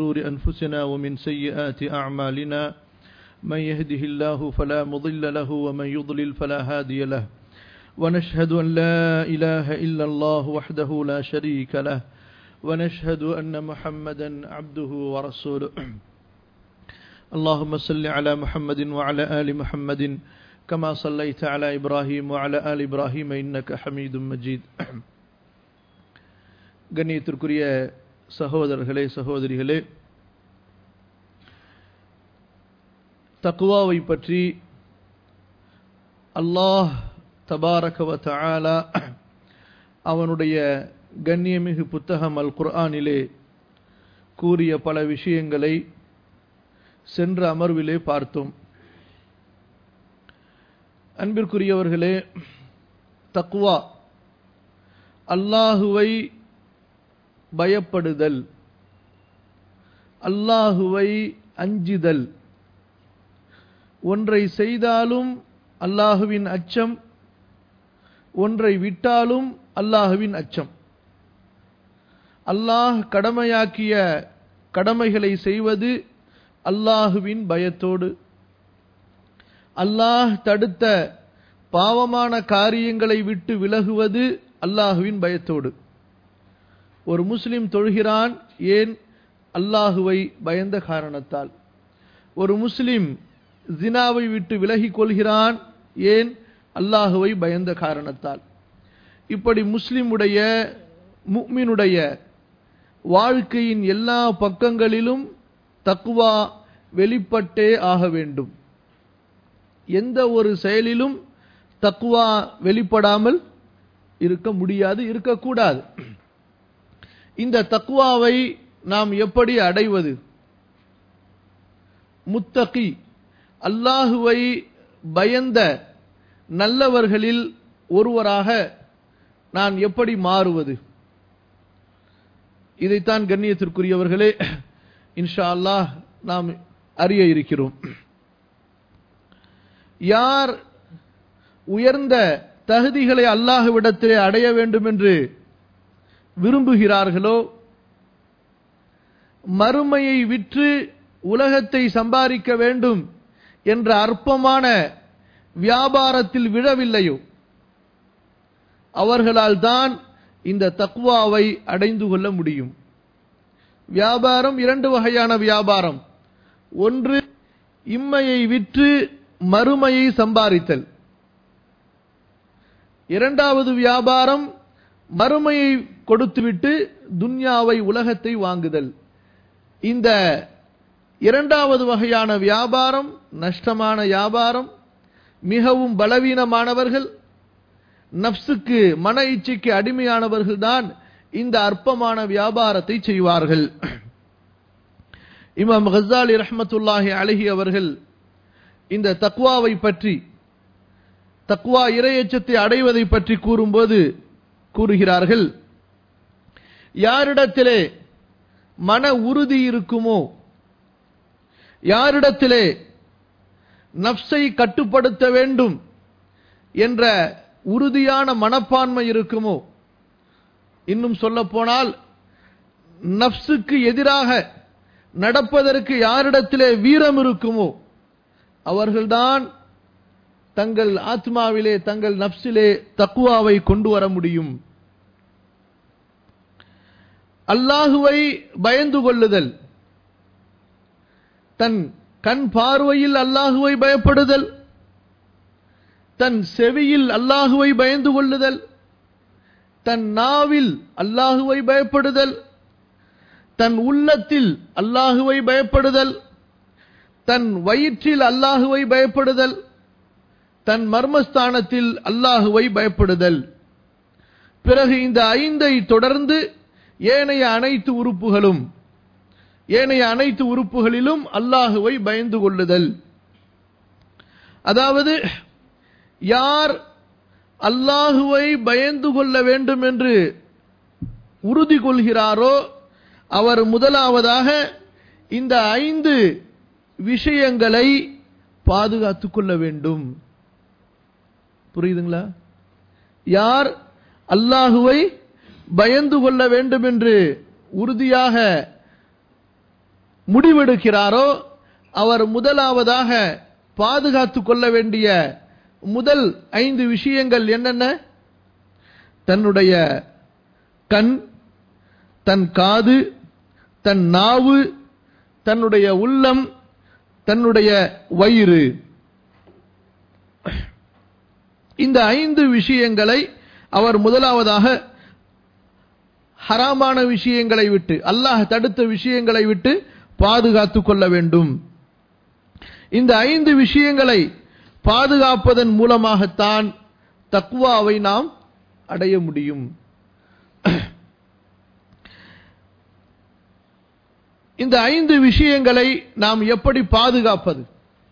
شرور أنفسنا ومن سيئات أعمالنا من يهده الله فلا مضل له ومن يضلل فلا هادي له ونشهد أن لا إله إلا الله وحده لا شريك له ونشهد أن محمدا عبده ورسوله اللهم صل على محمد وعلى آل محمد كما صليت على إبراهيم وعلى آل إبراهيم إنك حميد مجيد கண்ணியத்திற்குரிய சகோதரர்களே சகோதரிகளே தக்குவாவை பற்றி அல்லாஹ் தபாரகவ தஆலா அவனுடைய கண்ணியமிகு புத்தகம் அல் குர்ஆனிலே கூறிய பல விஷயங்களை சென்ற அமர்விலே பார்த்தோம் அன்பிற்குரியவர்களே தக்குவா அல்லாஹுவை பயப்படுதல் அல்லாஹுவை அஞ்சுதல் ஒன்றை செய்தாலும் அல்லாஹுவின் அச்சம் ஒன்றை விட்டாலும் அல்லாஹுவின் அச்சம் அல்லாஹ் கடமையாக்கிய கடமைகளை செய்வது அல்லாஹுவின் பயத்தோடு அல்லாஹ் தடுத்த பாவமான காரியங்களை விட்டு விலகுவது அல்லாஹுவின் பயத்தோடு ஒரு முஸ்லிம் தொழுகிறான் ஏன் அல்லாஹுவை பயந்த காரணத்தால் ஒரு முஸ்லிம் ஜினாவை விட்டு விலகிக் கொள்கிறான் ஏன் அல்லாஹுவை பயந்த காரணத்தால் இப்படி முஸ்லிமுடைய முக்மினுடைய வாழ்க்கையின் எல்லா பக்கங்களிலும் தக்குவா வெளிப்பட்டே ஆக வேண்டும் எந்த ஒரு செயலிலும் தக்குவா வெளிப்படாமல் இருக்க முடியாது இருக்கக்கூடாது இந்த தக்குவாவை நாம் எப்படி அடைவது முத்தகி அல்லாஹுவை பயந்த நல்லவர்களில் ஒருவராக நான் எப்படி மாறுவது இதைத்தான் கண்ணியத்திற்குரியவர்களே இன்ஷா அல்லாஹ் நாம் அறிய இருக்கிறோம் யார் உயர்ந்த தகுதிகளை அல்லாஹுவிடத்திலே அடைய வேண்டும் என்று விரும்புகிறார்களோ மறுமையை விற்று உலகத்தை சம்பாதிக்க வேண்டும் என்ற அற்பமான வியாபாரத்தில் விழவில்லையோ அவர்களால் தான் இந்த தக்குவாவை அடைந்து கொள்ள முடியும் வியாபாரம் இரண்டு வகையான வியாபாரம் ஒன்று இம்மையை விற்று மறுமையை சம்பாதித்தல் இரண்டாவது வியாபாரம் மறுமையை கொடுத்துவிட்டு துன்யாவை உலகத்தை வாங்குதல் இந்த இரண்டாவது வகையான வியாபாரம் நஷ்டமான வியாபாரம் மிகவும் பலவீனமானவர்கள் நப்சுக்கு மன இச்சைக்கு அடிமையானவர்கள் தான் இந்த அற்பமான வியாபாரத்தை செய்வார்கள் இமாம் ஹசாலி ரஹமத்துல்லாஹி அழகி அவர்கள் இந்த தக்வாவை பற்றி தக்வா இரையச்சத்தை அடைவதை பற்றி கூறும்போது கூறுகிறார்கள் யாரிடத்திலே மன உறுதி இருக்குமோ யாரிடத்திலே நப்சை கட்டுப்படுத்த வேண்டும் என்ற உறுதியான மனப்பான்மை இருக்குமோ இன்னும் சொல்ல போனால் நப்சுக்கு எதிராக நடப்பதற்கு யாரிடத்திலே வீரம் இருக்குமோ அவர்கள்தான் தங்கள் ஆத்மாவிலே தங்கள் நப்சிலே தக்குவாவை கொண்டு வர முடியும் அல்லாஹுவை பயந்து கொள்ளுதல் தன் கண் பார்வையில் அல்லாஹுவை பயப்படுதல் தன் செவியில் அல்லாஹுவை பயந்து கொள்ளுதல் தன் நாவில் அல்லாஹுவை பயப்படுதல் தன் உள்ளத்தில் அல்லாஹுவை பயப்படுதல் தன் வயிற்றில் அல்லாஹுவை பயப்படுதல் தன் மர்மஸ்தானத்தில் அல்லாஹுவை பயப்படுதல் பிறகு இந்த ஐந்தை தொடர்ந்து ஏனைய அனைத்து உறுப்புகளும் ஏனைய அனைத்து உறுப்புகளிலும் அல்லாஹுவை பயந்து கொள்ளுதல் அதாவது யார் அல்லாஹுவை பயந்து கொள்ள வேண்டும் என்று உறுதி கொள்கிறாரோ அவர் முதலாவதாக இந்த ஐந்து விஷயங்களை பாதுகாத்துக் கொள்ள வேண்டும் புரியுதுங்களா யார் அல்லாஹுவை பயந்து கொள்ள வேண்டும் என்று உறுதியாக முடிவெடுக்கிறாரோ அவர் முதலாவதாக பாதுகாத்து கொள்ள வேண்டிய முதல் ஐந்து விஷயங்கள் என்னென்ன தன்னுடைய கண் தன் காது தன் நாவு தன்னுடைய உள்ளம் தன்னுடைய வயிறு இந்த ஐந்து விஷயங்களை அவர் முதலாவதாக ஹராமான விஷயங்களை விட்டு அல்லாஹ் தடுத்த விஷயங்களை விட்டு பாதுகாத்துக் கொள்ள வேண்டும் இந்த ஐந்து விஷயங்களை பாதுகாப்பதன் மூலமாகத்தான் தக்வாவை நாம் அடைய முடியும் இந்த ஐந்து விஷயங்களை நாம் எப்படி பாதுகாப்பது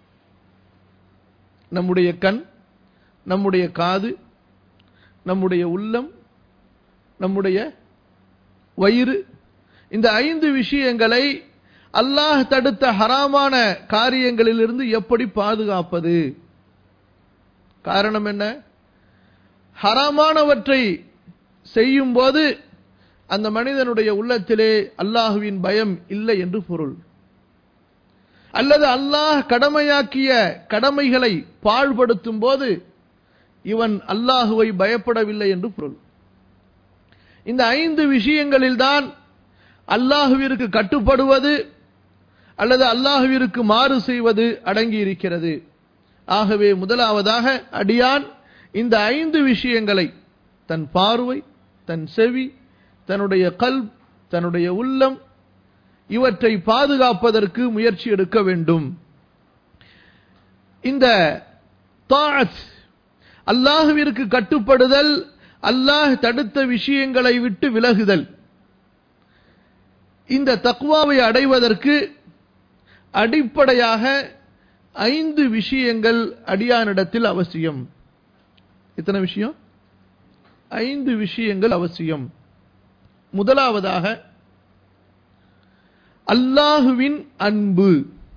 நம்முடைய கண் நம்முடைய காது நம்முடைய உள்ளம் நம்முடைய வயிறு இந்த ஐந்து விஷயங்களை அல்லாஹ் தடுத்த ஹராமான காரியங்களிலிருந்து எப்படி பாதுகாப்பது காரணம் என்ன ஹராமானவற்றை செய்யும் போது அந்த மனிதனுடைய உள்ளத்திலே அல்லாஹுவின் பயம் இல்லை என்று பொருள் அல்லது அல்லாஹ் கடமையாக்கிய கடமைகளை பாழ்படுத்தும் போது இவன் அல்லாஹுவை பயப்படவில்லை என்று பொருள் இந்த ஐந்து விஷயங்களில்தான் அல்லாஹுவிற்கு கட்டுப்படுவது அல்லது அல்லாஹுவிற்கு மாறு செய்வது அடங்கி இருக்கிறது ஆகவே முதலாவதாக அடியான் இந்த ஐந்து விஷயங்களை தன் பார்வை தன் செவி தன்னுடைய கல் தன்னுடைய உள்ளம் இவற்றை பாதுகாப்பதற்கு முயற்சி எடுக்க வேண்டும் இந்த தாத் அல்லாஹுவிற்கு கட்டுப்படுதல் அல்லாஹ் தடுத்த விஷயங்களை விட்டு விலகுதல் இந்த தக்குவாவை அடைவதற்கு அடிப்படையாக ஐந்து விஷயங்கள் அடியானிடத்தில் அவசியம் எத்தனை விஷயம் ஐந்து விஷயங்கள் அவசியம் முதலாவதாக அல்லாஹுவின் அன்பு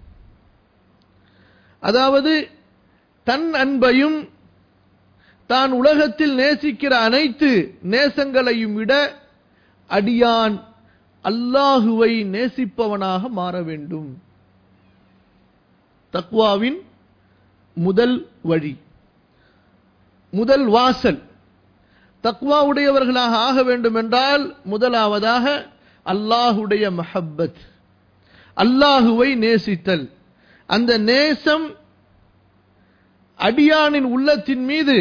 அதாவது தன் அன்பையும் தான் உலகத்தில் நேசிக்கிற அனைத்து நேசங்களையும் விட அடியான் அல்லாஹுவை நேசிப்பவனாக மாற வேண்டும் தக்வாவின் முதல் வழி முதல் வாசல் தக்வா உடையவர்களாக ஆக வேண்டும் என்றால் முதலாவதாக அல்லாஹுடைய மஹப்பத் அல்லாஹுவை நேசித்தல் அந்த நேசம் அடியானின் உள்ளத்தின் மீது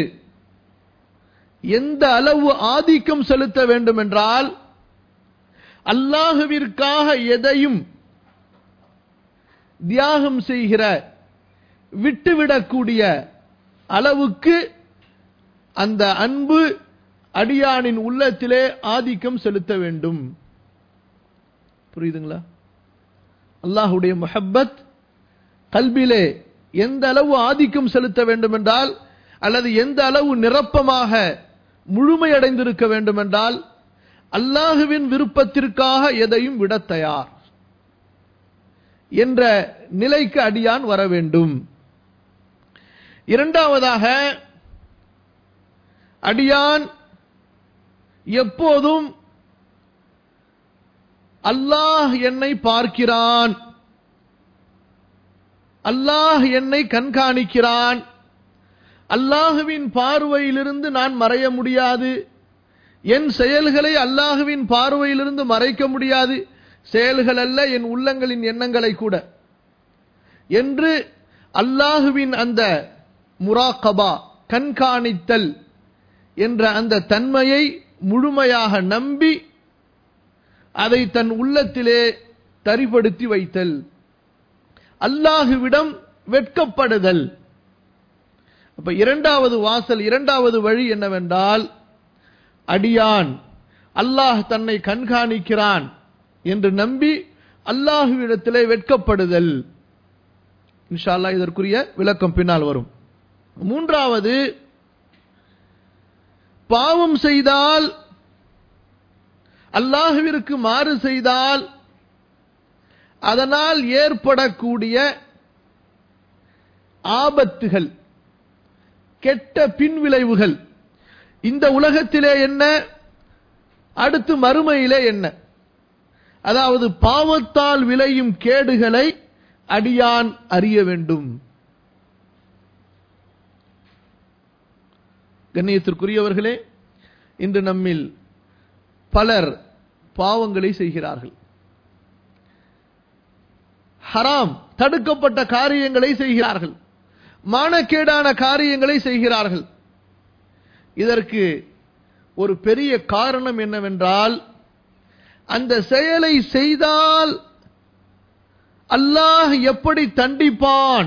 எந்த அளவு ஆதிக்கம் செலுத்த வேண்டும் என்றால் அல்லாஹுவிற்காக எதையும் தியாகம் செய்கிற விட்டுவிடக்கூடிய அளவுக்கு அந்த அன்பு அடியானின் உள்ளத்திலே ஆதிக்கம் செலுத்த வேண்டும் புரியுதுங்களா அல்லாஹுடைய முஹப்பத் கல்விலே எந்த அளவு ஆதிக்கம் செலுத்த வேண்டும் என்றால் அல்லது எந்த அளவு நிரப்பமாக முழுமையடைந்திருக்க வேண்டும் என்றால் அல்லாஹுவின் விருப்பத்திற்காக எதையும் விட தயார் என்ற நிலைக்கு அடியான் வர வேண்டும் இரண்டாவதாக அடியான் எப்போதும் அல்லாஹ் என்னை பார்க்கிறான் அல்லாஹ் என்னை கண்காணிக்கிறான் அல்லாஹுவின் பார்வையிலிருந்து நான் மறைய முடியாது என் செயல்களை அல்லாஹுவின் பார்வையிலிருந்து மறைக்க முடியாது செயல்கள் அல்ல என் உள்ளங்களின் எண்ணங்களை கூட என்று அல்லாஹுவின் அந்த முராக்கபா கண்காணித்தல் என்ற அந்த தன்மையை முழுமையாக நம்பி அதை தன் உள்ளத்திலே தரிப்படுத்தி வைத்தல் அல்லாஹுவிடம் வெட்கப்படுதல் அப்ப இரண்டாவது வாசல் இரண்டாவது வழி என்னவென்றால் அடியான் அல்லாஹ் தன்னை கண்காணிக்கிறான் என்று நம்பி அல்லாஹுவிடத்திலே வெட்கப்படுதல் இன்ஷால்லா இதற்குரிய விளக்கம் பின்னால் வரும் மூன்றாவது பாவம் செய்தால் அல்லாஹுவிற்கு மாறு செய்தால் அதனால் ஏற்படக்கூடிய ஆபத்துகள் கெட்ட பின்விளைவுகள் இந்த உலகத்திலே என்ன அடுத்து மறுமையிலே என்ன அதாவது பாவத்தால் விளையும் கேடுகளை அடியான் அறிய வேண்டும் கண்ணியத்திற்குரியவர்களே இன்று நம்மில் பலர் பாவங்களை செய்கிறார்கள் ஹராம் தடுக்கப்பட்ட காரியங்களை செய்கிறார்கள் மானக்கேடான காரியங்களை செய்கிறார்கள் இதற்கு ஒரு பெரிய காரணம் என்னவென்றால் அந்த செயலை செய்தால் அல்லாஹ் எப்படி தண்டிப்பான்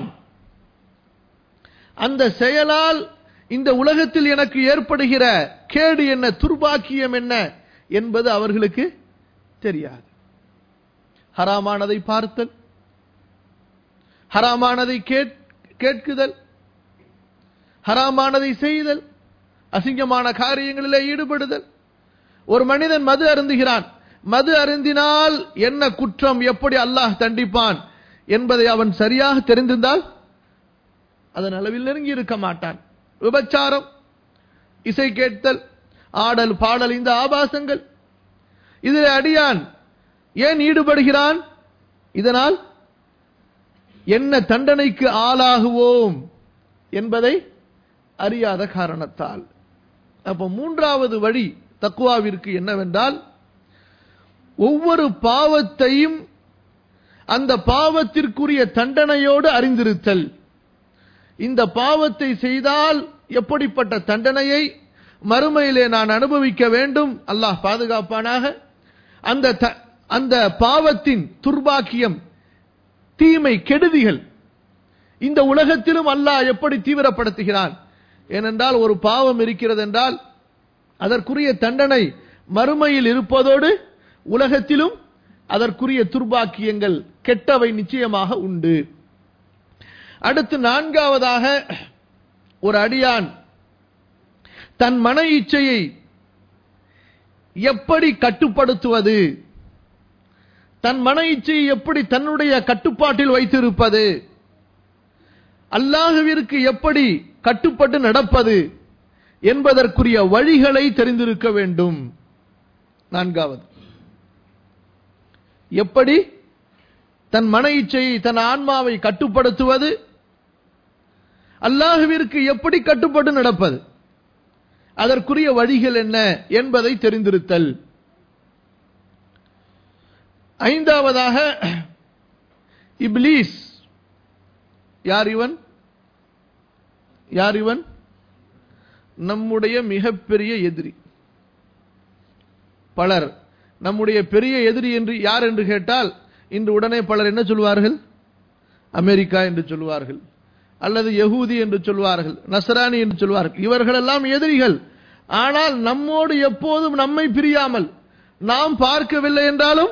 அந்த செயலால் இந்த உலகத்தில் எனக்கு ஏற்படுகிற கேடு என்ன துர்பாக்கியம் என்ன என்பது அவர்களுக்கு தெரியாது ஹராமானதை பார்த்தல் ஹராமானதை கேட்குதல் ஹராமானதை செய்தல் அசிங்கமான காரியங்களிலே ஈடுபடுதல் ஒரு மனிதன் மது அருந்துகிறான் மது அருந்தினால் என்ன குற்றம் எப்படி அல்லாஹ் தண்டிப்பான் என்பதை அவன் சரியாக தெரிந்திருந்தால் அதன் அளவில் நெருங்கி இருக்க மாட்டான் விபச்சாரம் இசை கேட்தல் ஆடல் பாடல் இந்த ஆபாசங்கள் இதில் அடியான் ஏன் ஈடுபடுகிறான் இதனால் என்ன தண்டனைக்கு ஆளாகுவோம் என்பதை அறியாத காரணத்தால் அப்ப மூன்றாவது வழி தக்குவாவிற்கு என்னவென்றால் ஒவ்வொரு பாவத்தையும் அந்த பாவத்திற்குரிய தண்டனையோடு அறிந்திருத்தல் இந்த பாவத்தை செய்தால் எப்படிப்பட்ட தண்டனையை மறுமையிலே நான் அனுபவிக்க வேண்டும் அல்லாஹ் பாதுகாப்பானாக அந்த அந்த பாவத்தின் துர்பாக்கியம் தீமை கெடுதிகள் இந்த உலகத்திலும் அல்லாஹ் எப்படி தீவிரப்படுத்துகிறான் ஏனென்றால் ஒரு பாவம் இருக்கிறது என்றால் அதற்குரிய தண்டனை மறுமையில் இருப்பதோடு உலகத்திலும் அதற்குரிய துர்பாக்கியங்கள் கெட்டவை நிச்சயமாக உண்டு அடுத்து நான்காவதாக ஒரு அடியான் தன் மன இச்சையை எப்படி கட்டுப்படுத்துவது தன் மன இச்சையை எப்படி தன்னுடைய கட்டுப்பாட்டில் வைத்திருப்பது அல்லாஹுவிற்கு எப்படி கட்டுப்பட்டு நடப்பது என்பதற்குரிய வழிகளை தெரிந்திருக்க வேண்டும் நான்காவது எப்படி தன் மன இச்சையை தன் ஆன்மாவை கட்டுப்படுத்துவது அல்லாஹுவிற்கு எப்படி கட்டுப்பட்டு நடப்பது அதற்குரிய வழிகள் என்ன என்பதை தெரிந்திருத்தல் ஐந்தாவதாக இப்லீஸ் யார் இவன் யார் இவன் நம்முடைய மிகப்பெரிய எதிரி பலர் நம்முடைய பெரிய எதிரி என்று யார் என்று கேட்டால் இன்று உடனே பலர் என்ன சொல்வார்கள் அமெரிக்கா என்று சொல்வார்கள் அல்லது யகூதி என்று சொல்வார்கள் நசரானி என்று சொல்வார்கள் இவர்களெல்லாம் எதிரிகள் ஆனால் நம்மோடு எப்போதும் நம்மை பிரியாமல் நாம் பார்க்கவில்லை என்றாலும்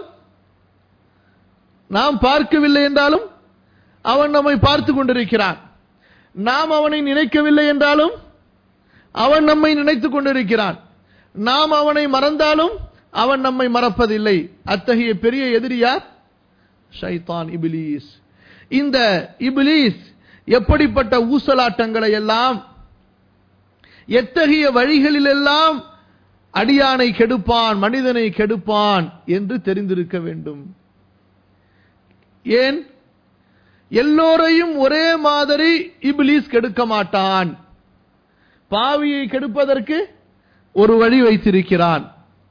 நாம் பார்க்கவில்லை என்றாலும் அவன் நம்மை பார்த்து கொண்டிருக்கிறான் நாம் அவனை நினைக்கவில்லை என்றாலும் அவன் நம்மை நினைத்துக் கொண்டிருக்கிறான் நாம் அவனை மறந்தாலும் அவன் நம்மை மறப்பதில்லை அத்தகைய பெரிய எதிரியார் ஷைத்தான் இபிலீஸ் இந்த இபிலீஸ் எப்படிப்பட்ட ஊசலாட்டங்களை எல்லாம் எத்தகைய வழிகளிலெல்லாம் அடியானை கெடுப்பான் மனிதனை கெடுப்பான் என்று தெரிந்திருக்க வேண்டும் ஏன் எல்லோரையும் ஒரே மாதிரி இபிலீஸ் கெடுக்க மாட்டான் பாவியை கெடுப்பதற்கு ஒரு வழி வைத்திருக்கிறான்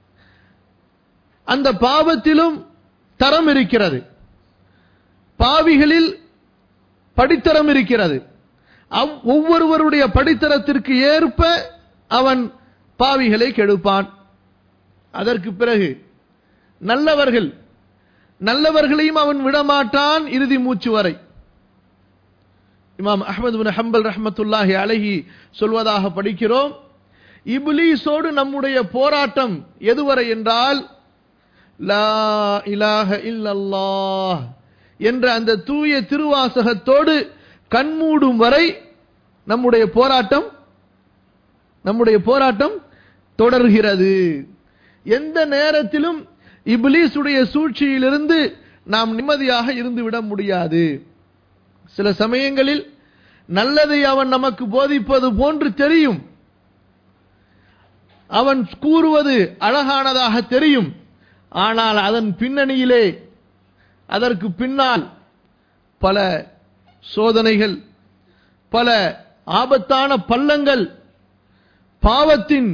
அந்த பாவத்திலும் தரம் இருக்கிறது பாவிகளில் படித்தரம் இருக்கிறது ஒவ்வொருவருடைய படித்தரத்திற்கு ஏற்ப அவன் பாவிகளை கெடுப்பான் அதற்கு பிறகு நல்லவர்கள் நல்லவர்களையும் அவன் விடமாட்டான் இறுதி மூச்சு வரை இமாம் அஹமது பின் ஹம்பல் ரஹமத்துல்லாஹி அழகி சொல்வதாக படிக்கிறோம் இப்லீஸோடு நம்முடைய போராட்டம் எதுவரை என்றால் லா இலாஹ இல்லல்லாஹ் என்ற அந்த தூய திருவாசகத்தோடு கண்மூடும் வரை நம்முடைய போராட்டம் நம்முடைய போராட்டம் தொடர்கிறது எந்த நேரத்திலும் இப்லீஸுடைய சூழ்ச்சியிலிருந்து நாம் நிம்மதியாக இருந்து விட முடியாது சில சமயங்களில் நல்லதை அவன் நமக்கு போதிப்பது போன்று தெரியும் அவன் கூறுவது அழகானதாக தெரியும் ஆனால் அதன் பின்னணியிலே அதற்கு பின்னால் பல சோதனைகள் பல ஆபத்தான பள்ளங்கள் பாவத்தின்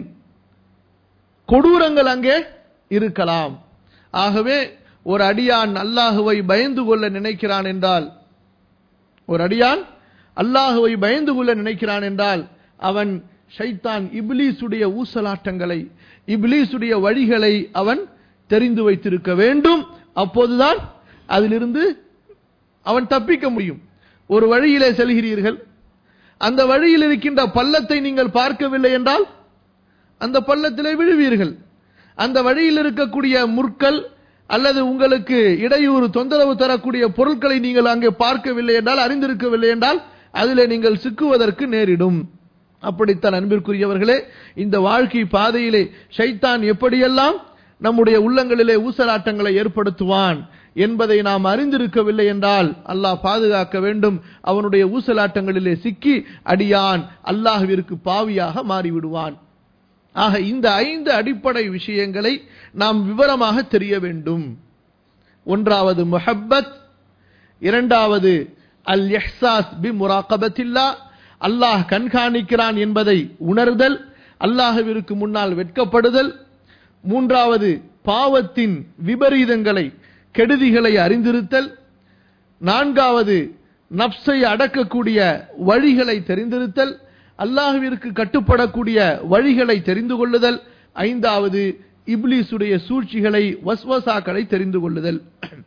கொடூரங்கள் அங்கே இருக்கலாம் ஆகவே ஒரு அடியான் அல்லாஹுவை பயந்து கொள்ள நினைக்கிறான் என்றால் ஒரு அடியான் அல்லாஹுவை பயந்து கொள்ள நினைக்கிறான் என்றால் அவன் ஷைத்தான் இப்லீசுடைய ஊசலாட்டங்களை இப்லீசுடைய வழிகளை அவன் தெரிந்து வைத்திருக்க வேண்டும் அப்போதுதான் அதிலிருந்து அவன் தப்பிக்க முடியும் ஒரு வழியிலே செல்கிறீர்கள் அந்த வழியில் இருக்கின்ற பள்ளத்தை நீங்கள் பார்க்கவில்லை என்றால் அந்த பள்ளத்திலே விழுவீர்கள் அந்த வழியில் இருக்கக்கூடிய முற்கள் அல்லது உங்களுக்கு இடையூறு தொந்தரவு தரக்கூடிய பொருட்களை நீங்கள் அங்கே பார்க்கவில்லை என்றால் அறிந்திருக்கவில்லை என்றால் அதிலே நீங்கள் சிக்குவதற்கு நேரிடும் அப்படித்தான் அன்பிற்குரியவர்களே இந்த வாழ்க்கை பாதையிலே ஷைத்தான் எப்படியெல்லாம் நம்முடைய உள்ளங்களிலே ஊசலாட்டங்களை ஏற்படுத்துவான் என்பதை நாம் அறிந்திருக்கவில்லை என்றால் அல்லாஹ் பாதுகாக்க வேண்டும் அவனுடைய ஊசலாட்டங்களிலே சிக்கி அடியான் அல்லாஹ்விற்கு பாவியாக மாறிவிடுவான் ஆக இந்த ஐந்து அடிப்படை விஷயங்களை நாம் விவரமாக தெரிய வேண்டும் ஒன்றாவது முஹப்பத் இரண்டாவது அல் எஹ்சாஸ் பி முராகபத்தில்லா அல்லாஹ் கண்காணிக்கிறான் என்பதை உணர்தல் அல்லாஹுவிற்கு முன்னால் வெட்கப்படுதல் மூன்றாவது பாவத்தின் விபரீதங்களை கெடுதிகளை அறிந்திருத்தல் நான்காவது நப்சை அடக்கக்கூடிய வழிகளை தெரிந்திருத்தல் அல்லாஹுவிற்கு கட்டுப்படக்கூடிய வழிகளை தெரிந்து கொள்ளுதல் ஐந்தாவது இப்லீசுடைய சூழ்ச்சிகளை வஸ்வசாக்களை தெரிந்து கொள்ளுதல்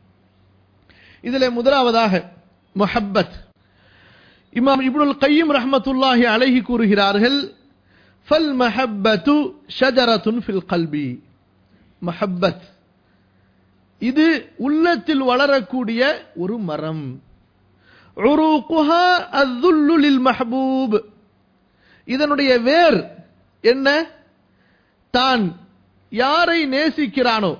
இதிலே முதலாவதாக முஹப்பத் இமாம் இப்னுல் கையும் ரஹமத்துல்லாஹி அலைஹி கூறுகிறார்கள் ஃபல் மஹப்பத்து ஷஜரத்துன் ஃபில் கல்பி மஹப்பத் இது உள்ளத்தில் வளரக்கூடிய ஒரு மரம் உருகுஹா அஸ்ஸுல்லு லில் மஹபூப் இதனுடைய வேர் என்ன தான் யாரை நேசிக்கிறானோ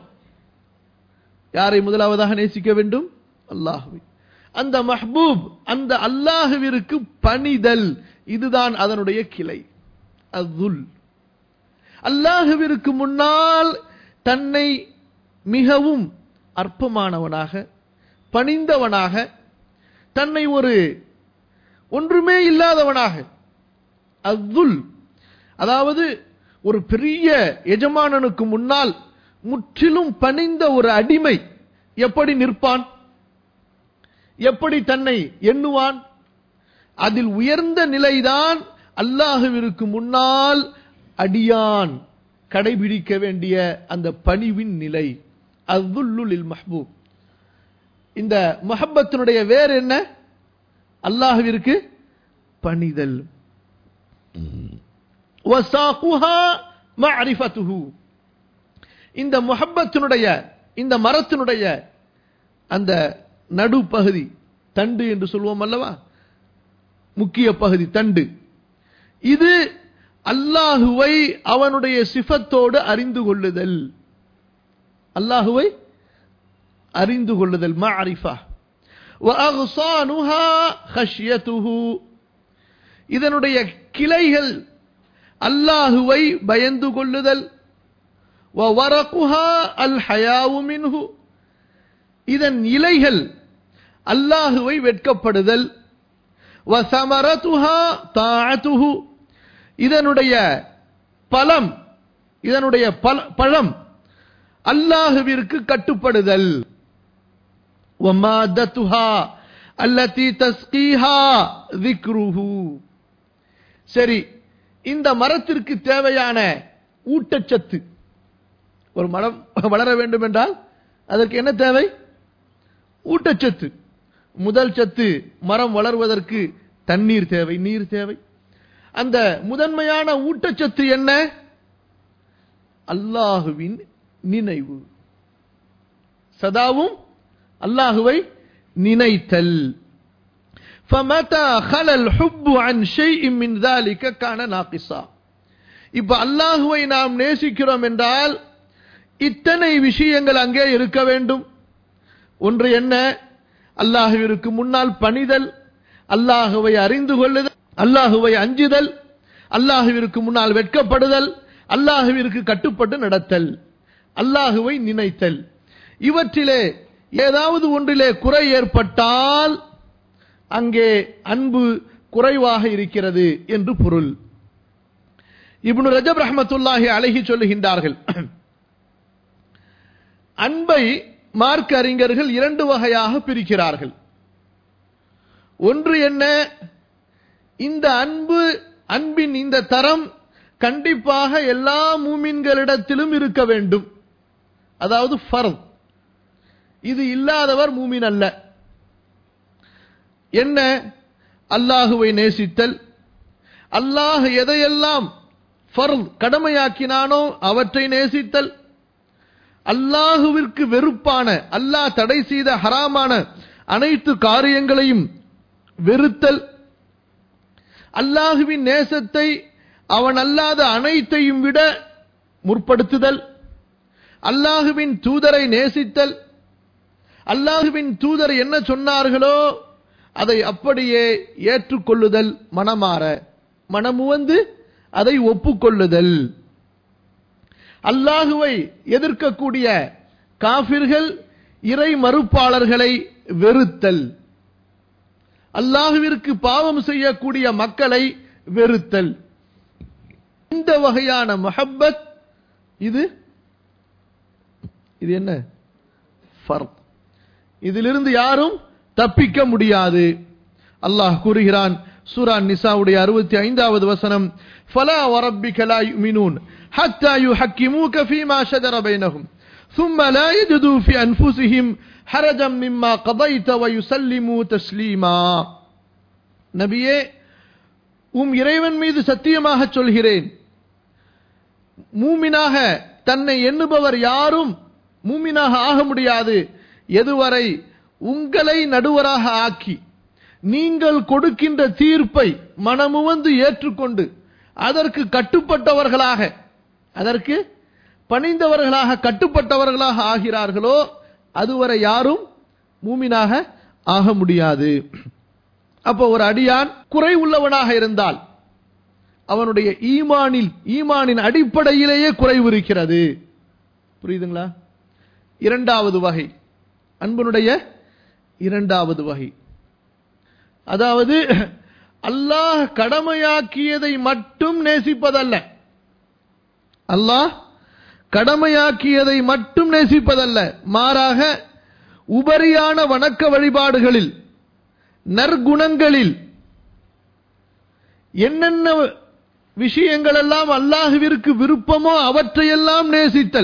யாரை முதலாவதாக நேசிக்க வேண்டும் அல்லாஹுவை அந்த மஹ்பூப் அந்த அல்லாஹுவிற்கு பணிதல் இதுதான் அதனுடைய கிளை அதுல் அல்லாஹுவிற்கு முன்னால் தன்னை மிகவும் அற்பமானவனாக பணிந்தவனாக தன்னை ஒரு ஒன்றுமே இல்லாதவனாக அத்துல் அதாவது ஒரு பெரிய எஜமானனுக்கு முன்னால் முற்றிலும் பணிந்த ஒரு அடிமை எப்படி நிற்பான் எப்படி தன்னை எண்ணுவான் அதில் உயர்ந்த நிலைதான் அல்லாஹுவிற்கு முன்னால் அடியான் கடைபிடிக்க வேண்டிய அந்த பணிவின் நிலை அவ்வுல்லுலில் மஹ்பூப் இந்த மஹப்பத்தினுடைய வேர் என்ன அல்லாஹுவிற்கு பணிதல் வசாகுஹா மஅரிஃபத்துஹு இந்த முஹப்பத்தினுடைய இந்த மரத்தினுடைய அந்த நடுப்பகுதி தண்டு என்று சொல்வோம் அல்லவா முக்கிய பகுதி தண்டு இது அல்லாஹுவை அவனுடைய சிஃபத்தோடு அறிந்து கொள்ளுதல் அல்லாஹுவை அறிந்து கொள்ளுதல் மஅரிஃபா وأغصانها خشيته இதனுடைய கிளைகள் அல்லாஹுவை பயந்து கொள்ளுதல் وورقها الحياء منه இதன் இலைகள் அல்லாஹுவை வெட்கப்படுதல் وثمرتها طاعته இதனுடைய பழம் இதனுடைய பழம் அல்லாஹுவிற்கு கட்டுப்படுதல் ومادتها التي تسقيها ذكره சரி இந்த மரத்திற்கு தேவையான ஊட்டச்சத்து ஒரு மரம் வளர வேண்டும் என்றால் அதற்கு என்ன தேவை ஊட்டச்சத்து முதல் சத்து மரம் வளர்வதற்கு தண்ணீர் தேவை நீர் தேவை அந்த முதன்மையான ஊட்டச்சத்து என்ன அல்லாஹுவின் நினைவு சதாவும் அல்லாஹுவை நினைத்தல் فمتى خلى الحب عن شيء من ذلك كان ناقصا இப்ப அல்லாஹுவை நாம் நேசிக்கிறோம் என்றால் இத்தனை விஷயங்கள் அங்கே இருக்க வேண்டும் ஒன்று என்ன அல்லாஹுவிற்கு முன்னால் பணிதல் அல்லாஹுவை அறிந்து கொள்ளுதல் அல்லாஹுவை அஞ்சுதல் அல்லாஹுவிற்கு முன்னால் வெட்கப்படுதல் அல்லாஹுவிற்கு கட்டுப்பட்டு நடத்தல் அல்லாஹுவை நினைத்தல் இவற்றிலே ஏதாவது ஒன்றிலே குறை ஏற்பட்டால் அங்கே அன்பு குறைவாக இருக்கிறது என்று பொருள் இப்னு ரஜப் ரஹமத்துல்லாஹி அழகி சொல்லுகின்றார்கள் அன்பை மார்க்க அறிஞர்கள் இரண்டு வகையாக பிரிக்கிறார்கள் ஒன்று என்ன இந்த அன்பு அன்பின் இந்த தரம் கண்டிப்பாக எல்லா மூமின்களிடத்திலும் இருக்க வேண்டும் அதாவது ஃபர்த் இது இல்லாதவர் மூமின் அல்ல என்ன அல்லாஹுவை நேசித்தல் அல்லாஹ் எதையெல்லாம் ஃபர்த் கடமையாக்கினானோ அவற்றை நேசித்தல் அல்லாஹுவிற்கு வெறுப்பான அல்லாஹ் தடை செய்த ஹராமான அனைத்து காரியங்களையும் வெறுத்தல் அல்லாஹுவின் நேசத்தை அவன் அல்லாத அனைத்தையும் விட முற்படுத்துதல் அல்லாஹுவின் தூதரை நேசித்தல் அல்லாஹுவின் தூதர் என்ன சொன்னார்களோ அதை அப்படியே ஏற்றுக்கொள்ளுதல் மனமாற மனமுவந்து அதை ஒப்புக்கொள்ளுதல் அல்லாஹுவை எதிர்க்கக்கூடிய காபிர்கள் இறை மறுப்பாளர்களை வெறுத்தல் அல்லாஹுவிற்கு பாவம் செய்யக்கூடிய மக்களை வெறுத்தல் இந்த வகையான மஹப்பத் இது இது என்ன ஃபர்த் இதிலிருந்து யாரும் தப்பிக்க முடியாது அல்லாஹ் கூறுகிறான் சூரா நிசாவுடைய அறுபத்தி ஐந்தாவது வசனம் ஃபலா வரப்பிக லா யுமினூன் حتى يحكموك فيما شجر بينهم ثم لا يجدوا في أنفسهم حرجا مما قضيت ويسلموا تسليما நபியே உம் இறைவன் மீது சத்தியமாக சொல்கிறேன் மூமினாக தன்னை எண்ணுபவர் யாரும் மூமினாக ஆக முடியாது எதுவரை உங்களை நடுவராக ஆக்கி நீங்கள் கொடுக்கின்ற தீர்ப்பை மனமுவந்து ஏற்றுக்கொண்டு அதற்கு கட்டுப்பட்டவர்களாக அதற்கு பணிந்தவர்களாக கட்டுப்பட்டவர்களாக ஆகிறார்களோ அதுவரை யாரும் மூமினாக ஆக முடியாது அப்போ ஒரு அடியான் குறை உள்ளவனாக இருந்தால் அவனுடைய ஈமானில் ஈமானின் அடிப்படையிலேயே குறைவு இருக்கிறது புரியுதுங்களா இரண்டாவது வகை அன்பனுடைய இரண்டாவது வகை அதாவது அல்லாஹ் கடமையாக்கியதை மட்டும் நேசிப்பதல்ல அல்லாஹ் கடமையாக்கியதை மட்டும் நேசிப்பதல்ல மாறாக உபரியான வணக்க வழிபாடுகளில் நற்குணங்களில் என்னென்ன விஷயங்கள் எல்லாம் அல்லாஹுவிற்கு விருப்பமோ அவற்றையெல்லாம் நேசித்தல்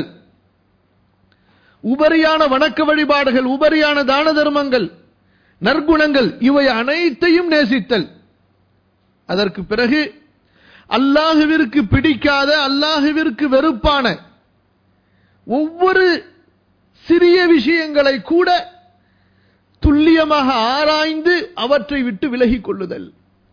உபரியான வணக்க வழிபாடுகள் உபரியான தான தர்மங்கள் நற்குணங்கள் இவை அனைத்தையும் நேசித்தல் அதற்கு பிறகு அல்லாஹுவிற்கு பிடிக்காத அல்லாஹுவிற்கு வெறுப்பான ஒவ்வொரு சிறிய விஷயங்களை கூட துல்லியமாக ஆராய்ந்து அவற்றை விட்டு விலகிக் கொள்ளுதல்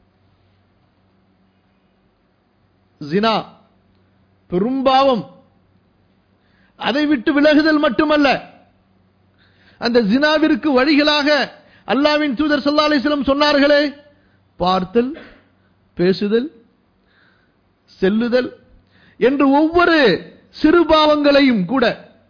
ஜினா பெரும்பாவம் அதை விட்டு விலகுதல் மட்டுமல்ல அந்த ஜினாவிற்கு வழிகளாக அல்லாவின் தூதர் சல்லா அலிஸ்லம் சொன்னார்களே பார்த்தல் பேசுதல் செல்லுதல் என்று ஒவ்வொரு சிறுபாவங்களையும் கூட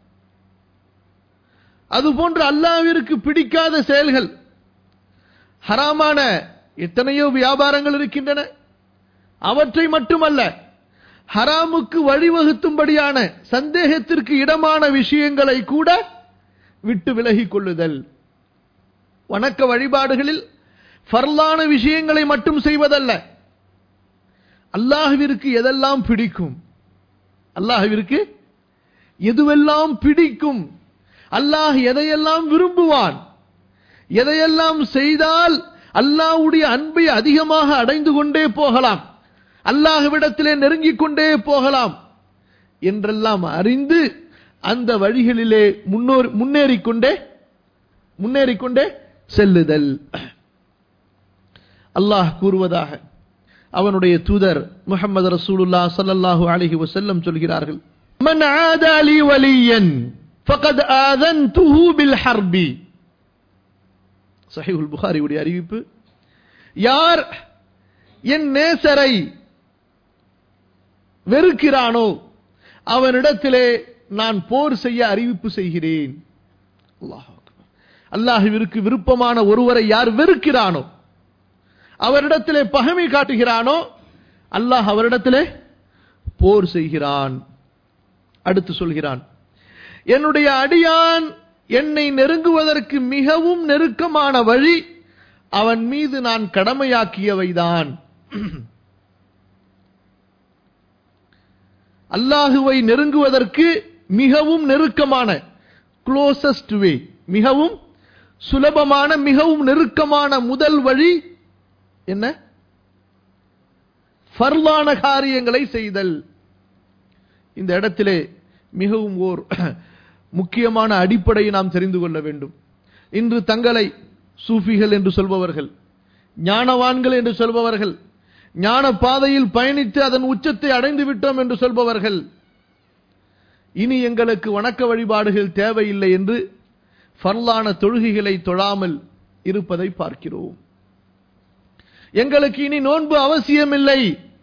அதுபோன்று அல்லாவிற்கு பிடிக்காத செயல்கள் ஹராமான எத்தனையோ வியாபாரங்கள் இருக்கின்றன அவற்றை மட்டுமல்ல ஹராமுக்கு வழிவகுத்தும்படியான சந்தேகத்திற்கு இடமான விஷயங்களை கூட விட்டு விலகிக் கொள்ளுதல் வணக்க வழிபாடுகளில் ஃபர்லான விஷயங்களை மட்டும் செய்வதல்ல அல்லாஹுவிற்கு எதெல்லாம் பிடிக்கும் அல்லாஹுவிற்கு எதுவெல்லாம் பிடிக்கும் அல்லாஹ் எதையெல்லாம் விரும்புவான் எதையெல்லாம் செய்தால் அல்லாஹ்வுடைய அன்பை அதிகமாக அடைந்து கொண்டே போகலாம் அல்லாஹ்விடத்திலே நெருங்கிக் கொண்டே போகலாம் என்றெல்லாம் அறிந்து அந்த வழிகளிலே முன்னோர் முன்னேறிக்கொண்டே முன்னேறிக்கொண்டே செல்லுதல் அல்லாஹ் கூறுவதாக அவனுடைய தூதர் முகமது ரசூலுல்லா சல்லல்லாஹு அலைஹி வஸல்லம் சொல்கிறார்கள் மன் ஆதா லி வலியன் ஃபகத் ஆதன்துஹு பில் ஹர்பி சஹீஹுல் புகாரியுடைய அறிவிப்பு யார் என் நேசரை வெறுக்கிறானோ அவனிடத்திலே நான் போர் செய்ய அறிவிப்பு செய்கிறேன் அல்லாஹ் அல்லாஹுவிற்கு விருப்பமான ஒருவரை யார் வெறுக்கிறானோ அவரிடத்திலே பகமை காட்டுகிறானோ அல்லாஹ் அவரிடத்திலே போர் செய்கிறான் அடுத்து சொல்கிறான் என்னுடைய அடியான் என்னை நெருங்குவதற்கு மிகவும் நெருக்கமான வழி அவன் மீது நான் கடமையாக்கியவைதான் அல்லாஹுவை நெருங்குவதற்கு மிகவும் நெருக்கமான க்ளோசஸ்ட் வே மிகவும் சுலபமான மிகவும் நெருக்கமான முதல் வழி என்ன ஃபர்லான காரியங்களை செய்தல் இந்த இடத்திலே மிகவும் ஓர் முக்கியமான அடிப்படையை நாம் தெரிந்து கொள்ள வேண்டும் இன்று தங்களை சூஃபிகள் என்று சொல்பவர்கள் ஞானவான்கள் என்று சொல்பவர்கள் ஞான பாதையில் பயணித்து அதன் உச்சத்தை அடைந்து விட்டோம் என்று சொல்பவர்கள் இனி எங்களுக்கு வணக்க வழிபாடுகள் தேவையில்லை என்று ஃபர்லான தொழுகைகளை தொழாமல் இருப்பதை பார்க்கிறோம் எங்களுக்கு இனி நோன்பு அவசியமில்லை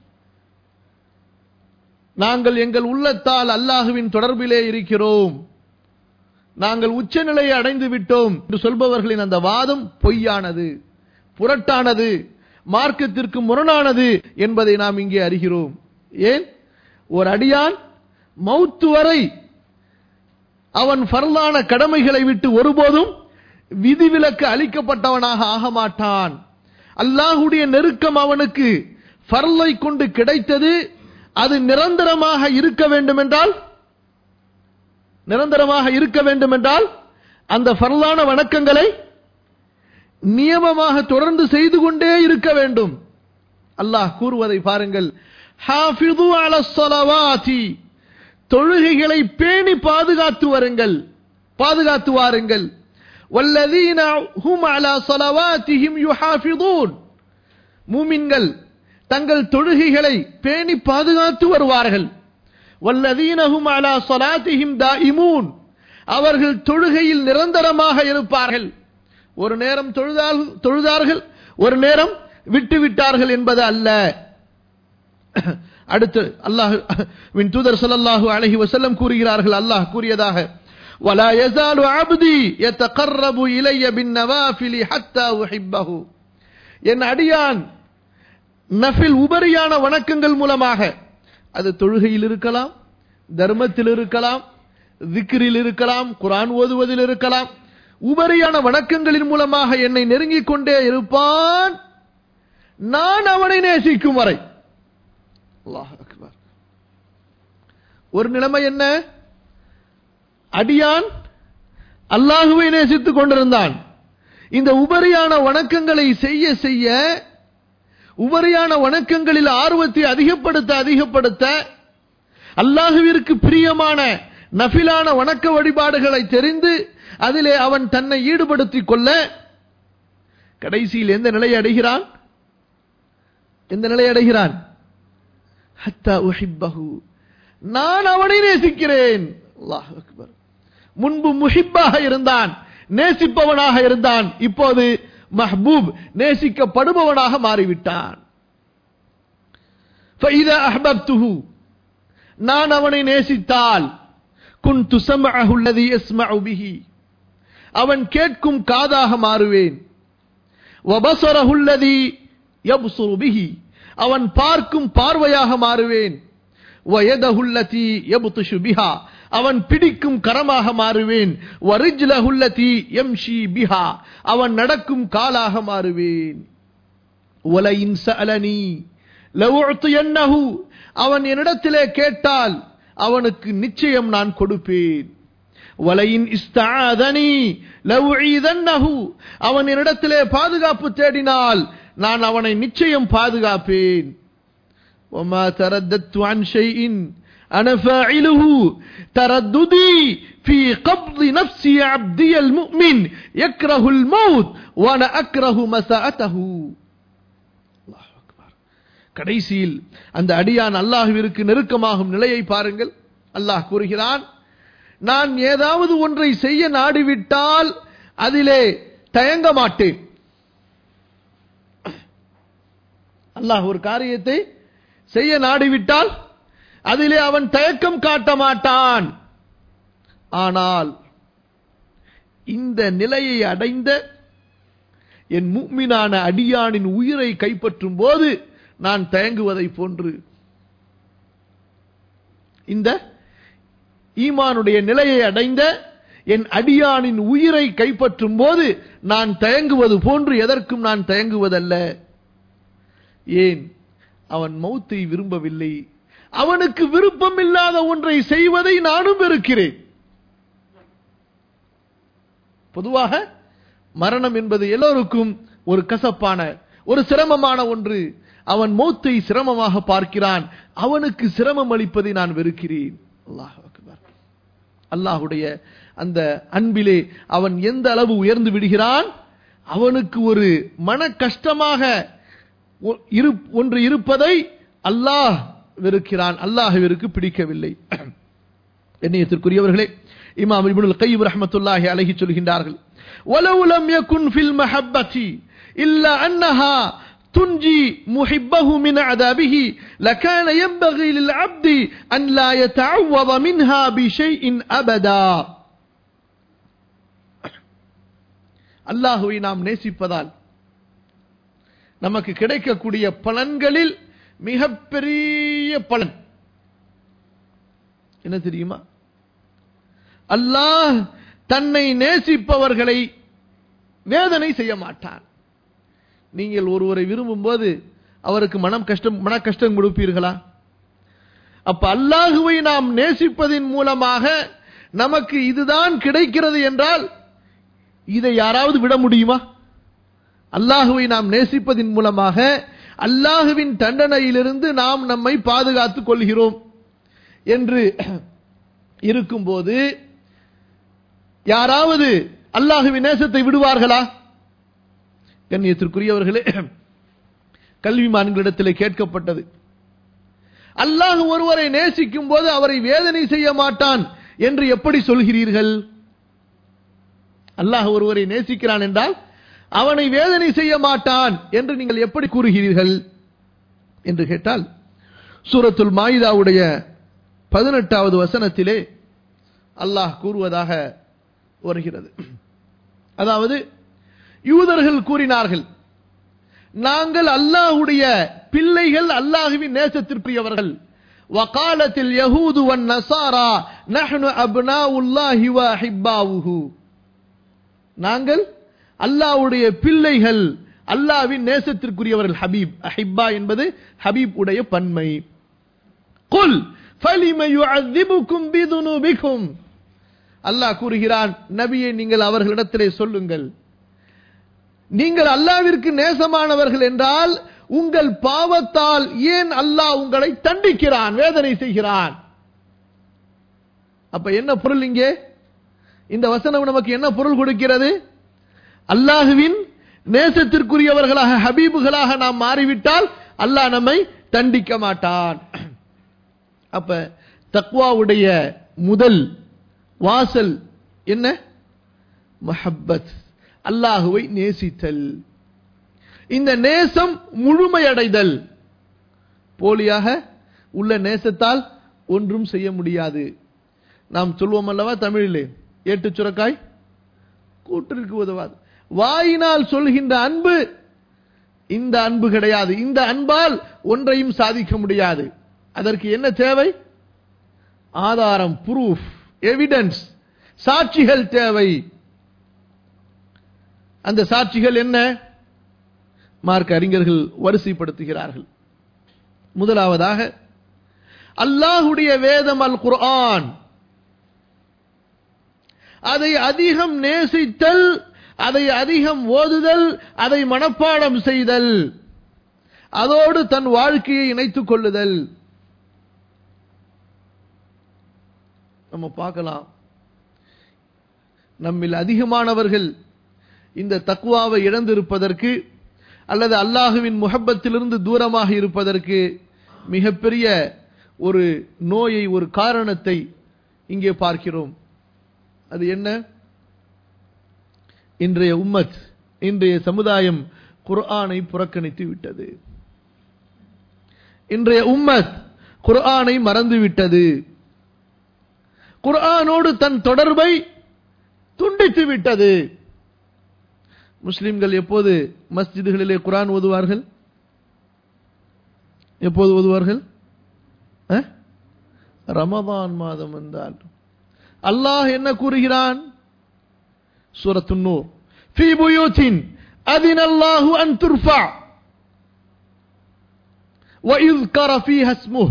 நாங்கள் எங்கள் உள்ளத்தால் அல்லாஹுவின் தொடர்பிலே இருக்கிறோம் நாங்கள் உச்சநிலையை அடைந்து விட்டோம் என்று சொல்பவர்களின் அந்த வாதம் பொய்யானது புரட்டானது மார்க்கத்திற்கு முரணானது என்பதை நாம் இங்கே அறிகிறோம் ஏன் ஒரு அடியான் மௌத்து வரை அவன் ஃபர்லான கடமைகளை விட்டு ஒருபோதும் விதிவிலக்கு அளிக்கப்பட்டவனாக ஆக மாட்டான் அல்லாஹுடைய நெருக்கம் அவனுக்கு ஃபர்லை கொண்டு கிடைத்தது அது நிரந்தரமாக இருக்க வேண்டும் என்றால் நிரந்தரமாக இருக்க வேண்டும் என்றால் அந்த ஃபர்லான வணக்கங்களை நியமமாக தொடர்ந்து செய்து கொண்டே இருக்க வேண்டும் அல்லாஹ் கூறுவதை பாருங்கள் ஹாஃபிது அல ஸலவாதி தொழுகைகளை பேணி பாதுகாத்து வருங்கள் பாதுகாத்து வாருங்கள் வல்லதீன ஹும் அலா ஸலவாதிஹிம் யுஹாஃபிதூன் மூமின்கள் தங்கள் தொழுகைகளை பேணி பாதுகாத்து வருவார்கள் வல்லதீனஹும் அலா ஸலாத்திஹிம் தாயிமூன் அவர்கள் தொழுகையில் நிரந்தரமாக இருப்பார்கள் ஒரு நேரம் தொழுதால் தொழுதார்கள் ஒரு நேரம் விட்டு விட்டார்கள் என்பது அல்ல அடுத்து அல்லாஹ் வின் தூதர் ஸல்லல்லாஹு அலைஹி வஸல்லம் கூறுகிறார்கள் அல்லாஹ் கூறியதாக ولا يزال عبدي يتقرب الي بالنوافل حتى احبه என் அடியான் நஃபில் உபரியான வணக்கங்கள் மூலமாக அது தொழுகையில் இருக்கலாம் தர்மத்தில் இருக்கலாம் திக்ரில் இருக்கலாம் குரான் ஓதுவதில் இருக்கலாம் உபரியான வணக்கங்களின் மூலமாக என்னை நெருங்கிக் கொண்டே இருப்பான் நான் அவனை நேசிக்கும் வரை அல்லாஹ் அக்பர் ஒரு நிலைமை என்ன அடியான் அல்லாஹுவை நேசித்துக் கொண்டிருந்தான் இந்த உபரியான வணக்கங்களை செய்ய செய்ய உபரியான வணக்கங்களில் ஆர்வத்தை அதிகப்படுத்த அதிகப்படுத்த அல்லாஹுவிற்கு பிரியமான நஃபிலான வணக்க வழிபாடுகளை தெரிந்து அதிலே அவன் தன்னை ஈடுபடுத்திக் கொள்ள கடைசியில் எந்த நிலையை அடைகிறான் எந்த நிலையை அடைகிறான் ஹத்தா உஹிப்பஹு நான் அவனை நேசிக்கிறேன் அல்லாஹ் அக்பர் முன்பு முஹிப்பாக இருந்தான் நேசிப்பவனாக இருந்தான் இப்போது மஹ்பூப் நேசிக்கப்படுபவனாக மாறிவிட்டான் فإذا أحببته நான் அவனை நேசித்தால் குன்து சமஅஹு الذي يسمع به அவன் கேட்கும் காதாக மாறுவேன் وبصره الذي يبصر به அவன் பார்க்கும் பார்வையாக மாறுவேன் ويده التي يبطش بها அவன் பிடிக்கும் கரமாக மாறுவேன் وَرِجْلَهُ التي يمشي بها அவன் நடக்கும் காலாக மாறுவேன் وَلَئِنْ سَأَلَنِي لَأُعْطِيَنَّهُ அவன் என்னிடத்திலே கேட்டால் அவனுக்கு நிச்சயம் நான் கொடுப்பேன் வலையின் இஸ்தாதனி லவுஈதன்னஹு அவன் என்னிடத்திலே பாதுகாப்பு தேடினால் நான் அவனை நிச்சயம் பாதுகாப்பேன் وما ترددت عن شيء أنا فاعله ترددي في قبض نفس عبدي المؤمن يكره الموت وأنا أكره مساءته الله أكبر கடைசியில் அந்த அடியான் அல்லாஹுவிற்கு நெருக்கமாகும் நிலையை பாருங்கள் அல்லாஹ் கூறுகிறான் நான் ஏதாவது ஒன்றை செய்ய நாடிவிட்டால் அதிலே தயங்க மாட்டேன் அல்லாஹ் ஒரு காரியத்தை செய்ய நாடிவிட்டால் அதிலே அவன் தயக்கம் காட்ட மாட்டான் ஆனால் இந்த நிலையை அடைந்த என் முக்மினான அடியானின் உயிரை கைப்பற்றும் போது நான் தயங்குவதை போன்று இந்த ஈமானுடைய நிலையை அடைந்த என் அடியானின் உயிரை கைப்பற்றும் போது நான் தயங்குவது போன்று எதற்கும் நான் தயங்குவதல்ல ஏன் அவன் மௌத்தை விரும்பவில்லை அவனுக்கு விருப்பம் இல்லாத ஒன்றை செய்வதை நானும் வெறுக்கிறேன் பொதுவாக மரணம் என்பது எல்லோருக்கும் ஒரு கசப்பான ஒரு சிரமமான ஒன்று அவன் மௌத்தை சிரமமாக பார்க்கிறான் அவனுக்கு சிரமம் அளிப்பதை நான் வெறுக்கிறேன் அல்லாஹ் அல்லாஹுடைய அந்த அன்பிலே அவன் எந்த அளவு உயர்ந்து விடுகிறான் அவனுக்கு ஒரு மன கஷ்டமாக ஒன்று இருப்பதை அல்லாஹ் வெறுக்கிறான் அல்லாஹுவிற்கு பிடிக்கவில்லை என்னையத்திற்குரியவர்களே இமாம் இப்னுல் கையம் ரஹ்மத்துல்லாஹி அலைஹி சொல்கின்றார்கள் ولو لم يكن في المحبة إلا أنها تنجي محبه من عذابه لكان ينبغي للعبد أن لا يتعوض منها بشيء أبدا அல்லாஹுவை நாம் நேசிப்பதால் நமக்கு கிடைக்கக்கூடிய பலன்களில் மிகப்பெரிய பலன் என்ன தெரியுமா அல்லாஹ் தன்னை நேசிப்பவர்களை வேதனை செய்ய மாட்டான் நீங்கள் ஒருவரை விரும்பும் போது அவருக்கு மனம் கஷ்டம் மன கஷ்டம் கொடுப்பீர்களா அப்ப அல்லாஹுவை நாம் நேசிப்பதின் மூலமாக நமக்கு இதுதான் கிடைக்கிறது என்றால் இதை யாராவது விட முடியுமா அல்லாஹுவை நாம் நேசிப்பதின் மூலமாக அல்லாஹுவின் தண்டனையிலிருந்து நாம் நம்மை பாதுகாத்துக் கொள்கிறோம் என்று இருக்கும்போது யாராவது அல்லாஹுவின் நேசத்தை விடுவார்களா கண்ணியத்திற்குரியவர்களே கல்விமான்களிடத்தில் கேட்கப்பட்டது அல்லாஹ் ஒருவரை நேசிக்கும் போது அவரை வேதனை செய்ய மாட்டான் என்று எப்படி சொல்கிறீர்கள் அல்லாஹ் ஒருவரை நேசிக்கிறான் என்றால் அவனை வேதனை செய்ய மாட்டான் என்று நீங்கள் எப்படி கூறுகிறீர்கள் என்று கேட்டால் சூரத்துல் மாயிதாவுடைய பதினெட்டாவது வசனத்திலே அல்லாஹ் கூறுவதாக வருகிறது அதாவது யூதர்கள் கூறினார்கள் நாங்கள் அல்லாஹுடைய பிள்ளைகள் அல்லாஹுவின் நேசத்திற்குரியவர்கள் வகாலத்தில் யஹூது வன் நசாரா நஹ்னு அப்னாவுல்லாஹி வ அஹிப்பாவுஹு நாங்கள் அல்லாஹ்வுடைய பிள்ளைகள் அல்லாஹ்வின் நேசத்திற்குரியவர்கள் ஹபீப் அஹிப்பா என்பது ஹபீப் உடைய பன்மை குல் ஃபலிம யுஅذிபுக்கும் பிதுனுபிக்கும் அல்லாஹ் கூறுகிறான் நபியை நீங்கள் அவர்களிடத்திலே சொல்லுங்கள் நீங்கள் அல்லாவிற்கு நேசமானவர்கள் என்றால் உங்கள் பாவத்தால் ஏன் அல்லாஹ் உங்களை தண்டிக்கிறான் வேதனை செய்கிறான் அப்ப என்ன பொருள் இங்கே இந்த வசனம் நமக்கு என்ன பொருள் கொடுக்கிறது அல்லாஹுவின் நேசத்திற்குரியவர்களாக ஹபீபுகளாக நாம் மாறிவிட்டால் அல்லாஹ் நம்மை தண்டிக்க மாட்டான் அப்ப தக்வாவுடைய முதல் வாசல் என்ன மஹப்பத் அல்லாஹுவை நேசித்தல் இந்த நேசம் முழுமையடைதல் போலியாக உள்ள நேசத்தால் ஒன்றும் செய்ய முடியாது நாம் சொல்வோம் அல்லவா தமிழிலே ஏட்டு சுரக்காய் கூட்டிற்கு உதவாது வாயினால் சொல்கின்ற அன்பு இந்த அன்பு கிடையாது இந்த அன்பால் ஒன்றையும் சாதிக்க முடியாது அதற்கு என்ன தேவை ஆதாரம் ப்ரூஃப் எவிடன்ஸ் சாட்சிகள் தேவை அந்த சாட்சிகள் என்ன மார்க் அறிஞர்கள் வரிசைப்படுத்துகிறார்கள் முதலாவதாக அல்லாஹுடைய வேதம் அல் குர்ஆன் அதை அதிகம் நேசித்தல் அதை அதிகம் ஓதுதல் அதை மனப்பாடம் செய்தல் அதோடு தன் வாழ்க்கையை இணைத்துக் கொள்ளுதல் நம்ம பார்க்கலாம் நம்மில் அதிகமானவர்கள் இந்த தக்குவாவை இழந்திருப்பதற்கு அல்லது அல்லாஹுவின் முகப்பத்திலிருந்து தூரமாக இருப்பதற்கு மிகப்பெரிய ஒரு நோயை ஒரு காரணத்தை இங்கே பார்க்கிறோம் அது என்ன இன்றைய உம்மத் இன்றைய சமுதாயம் குர்ஆனை புறக்கணித்து விட்டது இன்றைய உம்மத் குர்ஆனை மறந்து விட்டது குர்ஆனோடு தன் தொடர்பை துண்டித்து விட்டது முஸ்லிம்கள் எப்போது மஸ்ஜிதுகளிலே குர்ஆன் ஓதுவார்கள் எப்போது ஓதுவார்கள் அஹ்? ரமதான் மாதம் வந்தால் அல்லாஹ் என்ன கூறுகிறான் சூரத்து நூர் في بيوت أذن الله أن ترفع ويذكر فيها اسمه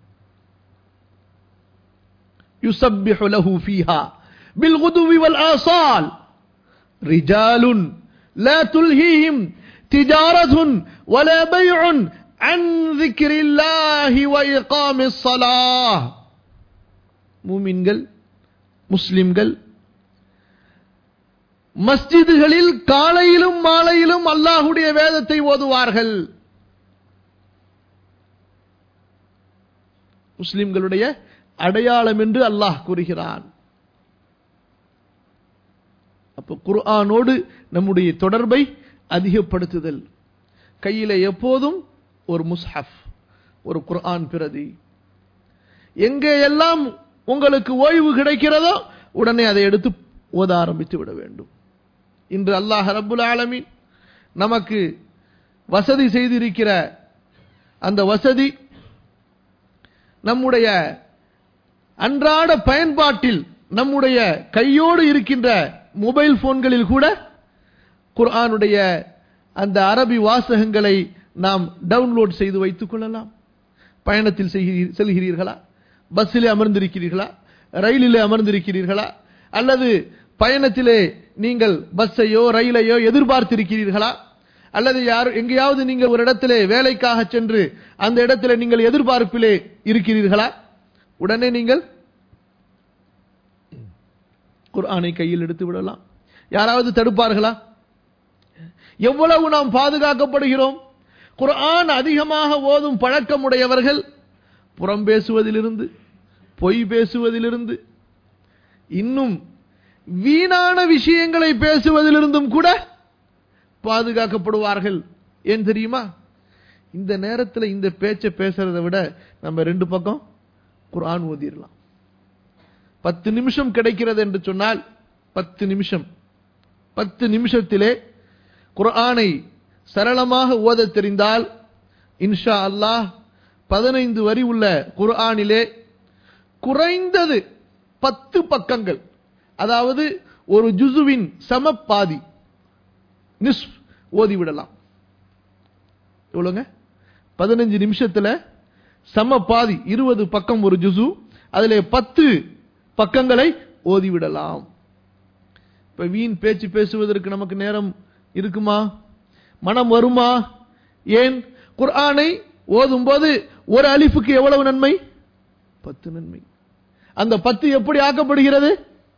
يسبح له فيها بالغدو والآصال رجال لا تلهيهم تجارة ولا بيع عن ذكر الله وإقام الصلاة மூமின்கள் முஸ்லிம்கள் மஸ்ஜிதுகளில் காலையிலும் மாலையிலும் அல்லாஹுடைய வேதத்தை ஓதுவார்கள் முஸ்லிம்களுடைய அடையாளம் என்று அல்லாஹ் கூறுகிறான் அப்போ குர்ஆனோடு நம்முடைய தொடர்பை அதிகப்படுத்துதல் கையில எப்போதும் ஒரு முஸ்ஹப் ஒரு குர்ஆன் பிரதி எங்கே எல்லாம் உங்களுக்கு ஓய்வு கிடைக்கிறதோ உடனே அதை எடுத்து ஓத ஆரம்பித்து விட வேண்டும் இன்று அல்லாஹ் ரப்புல் ஆலமீன் நமக்கு வசதி செய்திருக்கிற அந்த வசதி நம்முடைய அன்றாட பயன்பாட்டில் நம்முடைய கையோடு இருக்கின்ற மொபைல் போன்களில் கூட குர்ஆனுடைய அந்த அரபி வாசகங்களை நாம் டவுன்லோட் செய்து வைத்துக் கொள்ளலாம் பயணத்தில் செய்கிறீ- செல்கிறீர்களா பஸ்ஸிலே அமர்ந்திருக்கிறீர்களா ரயிலிலே அமர்ந்திருக்கிறீர்களா அல்லது பயணத்திலே நீங்கள் பஸ்ஸையோ ரயிலையோ எதிர்பார்த்திருக்கிறீர்களா அல்லது யார் எங்கேயாவது நீங்கள் ஒரு இடத்திலே வேலைக்காக சென்று அந்த இடத்திலே நீங்கள் எதிர்பார்ப்பிலே இருக்கிறீர்களா உடனே நீங்கள் குர்ஆனை கையில் எடுத்து விடலாம் யாராவது தடுப்பார்களா எவ்வளவு நாம் பாதுகாக்கப்படுகிறோம் குர்ஆன் அதிகமாக ஓதும் பழக்கமுடையவர்கள் புறம் பேசுவதிலிருந்து பொய் பேசுவதிலிருந்து இன்னும் வீணான விஷயங்களை பேசுவதிலிருந்தும் கூட பாதுகாக்கப்படுவார்கள் ஏன் தெரியுமா இந்த நேரத்தில் இந்த பேச்சை பேசுறதை விட நம்ம ரெண்டு பக்கம் குர்ஆன் ஓதிரலாம் பத்து நிமிஷம் கிடைக்கிறது என்று சொன்னால் பத்து நிமிஷம் பத்து நிமிஷத்திலே குர்ஆனை சரளமாக ஓதத் தெரிந்தால் இன்ஷா அல்லாஹ் பதினைந்து வரி உள்ள குர்ஆனிலே குறைந்தது பத்து பக்கங்கள் அதாவது ஒரு ஜுசுவின் சமப்பாதி நிஸ் ஓதிவிடலாம் எவ்வளோங்க பதினஞ்சு நிமிஷத்துல சம பாதி இருபது பக்கம் ஒரு ஜுசு அதிலே பத்து பக்கங்களை ஓதிவிடலாம் இப்ப வீண் பேச்சு பேசுவதற்கு நமக்கு நேரம் இருக்குமா மனம் வருமா ஏன் குர்ஆனை ஓதும்போது ஒரு அலிஃபுக்கு எவ்வளவு நன்மை பத்து நன்மை அந்த பத்து எப்படி ஆக்கப்படுகிறது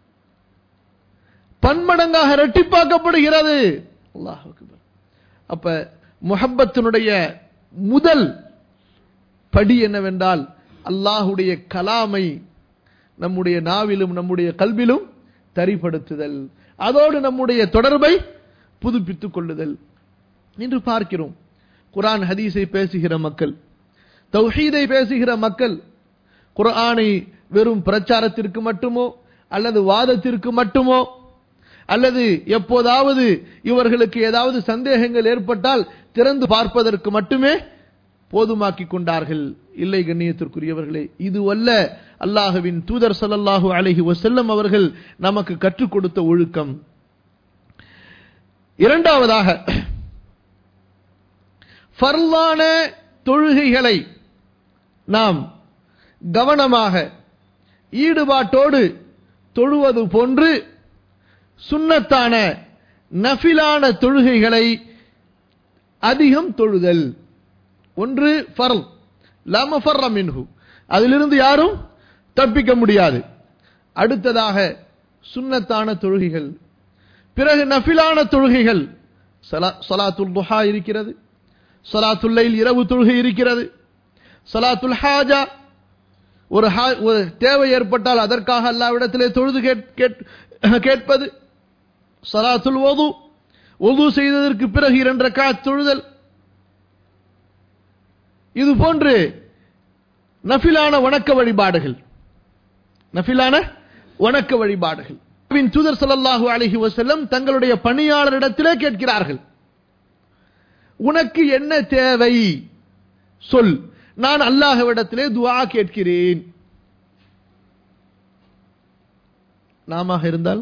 பன்மடங்காக இரட்டிப்பாக்கப்படுகிறது அல்லாஹ் அக்பர். அப்ப முஹப்பத்தினுடைய முதல் படி என்னவென்றால் அல்லாஹுடைய கலாமை நம்முடைய நாவிலும் நம்முடைய கல்விலும் தரிப்படுத்துதல் அதோடு நம்முடைய தொடர்பை புதுப்பித்துக் கொள்ளுதல் என்று பார்க்கிறோம் குர்ஆன் ஹதீஸை பேசுகிற மக்கள் தௌஹீதை பேசுகிற மக்கள் குர்ஆனை வெறும் பிரச்சாரத்திற்கு மட்டுமோ அல்லது வாதத்திற்கு மட்டுமோ அல்லது எப்போதாவது இவர்களுக்கு ஏதாவது சந்தேகங்கள் ஏற்பட்டால் திறந்து பார்ப்பதற்கு மட்டுமே போதுமாக்கி கொண்டார்கள் இல்லை கண்ணியத்திற்குரியவர்களே இது அல்ல அல்லாஹுவின் தூதர் ஸல்லல்லாஹு அலைஹி வஸல்லம் அவர்கள் நமக்கு கற்றுக் கொடுத்த ஒழுக்கம் இரண்டாவதாக ஃபர்லான தொழுகைகளை நாம் கவனமாக ஈடுபாட்டோடு தொழுவது போன்று சுன்னத்தான நஃபிலான தொழுகைகளை அதிகம் தொழுதல் ஒன்று ஃபர்ல் லாம ஃபர்ர மின்ஹு அதிலிருந்து யாரும் தப்பிக்க முடியாது அடுத்ததாக சுன்னத்தான தொழுகைகள் பிறகு நஃபிலான தொழுகைகள் சலா சலாத்துல் துஹா இருக்கிறது சலாத்துல் லைல் இரவு தொழுகை இருக்கிறது சலாத்துல் ஹாஜா ஒரு ஹா- ஒரு தேவை ஏற்பட்டால் அதற்காக அல்லாவிடத்திலே தொழுது கேட்- கேட்- கேட்பது சலாத்துல் ஒது ஒது செய்ததற்கு பிறகு இரண்டு ரக்காத் தொழுதல் இது போன்று நஃபிலான வணக்க வழிபாடுகள் நஃபிலான வணக்க வழிபாடுகள் அல்லாஹ்வின் தூதர் ஸல்லல்லாஹு அலைஹி வஸல்லம் தங்களுடைய பணியாளரிடத்திலே கேட்கிறார்கள் உனக்கு என்ன தேவை சொல் நான் அல்லாஹ்விடத்திலே துஆ கேட்கிறேன் நாம இருந்தால்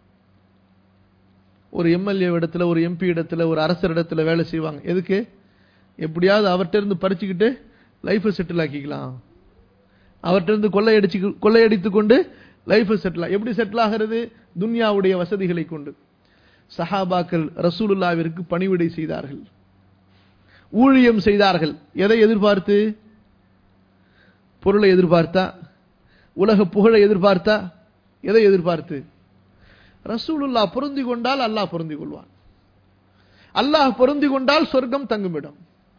ஒரு எம்எல்ஏ இடத்துல ஒரு எம்பி இடத்துல ஒரு அரசர் இடத்துல வேலை செய்வாங்க எதுக்கு எப்படியாவது அவர்கிட்ட இருந்து பறிச்சுக்கிட்டு லைஃபை செட்டில் ஆக்கிக்கலாம் அவர்கிட்ட இருந்து கொள்ளையடிச்சு கொள்ளையடித்து கொண்டு லைஃபை செட்டில் எப்படி செட்டில் ஆகிறது துன்யாவுடைய வசதிகளை கொண்டு சஹாபாக்கள் ரசூலுல்லாவிற்கு பணிவிடை செய்தார்கள் ஊழியம் செய்தார்கள் எதை எதிர்பார்த்து பொருளை எதிர்பார்த்தா உலக புகழை எதிர்பார்த்தா எதை எதிர்பார்த்து ரசூலுல்லா பொருந்தி கொண்டால் அல்லாஹ் பொருந்தி கொள்வான் அல்லாஹ் பொருந்தி கொண்டால் சொர்க்கம் தங்குமிடம்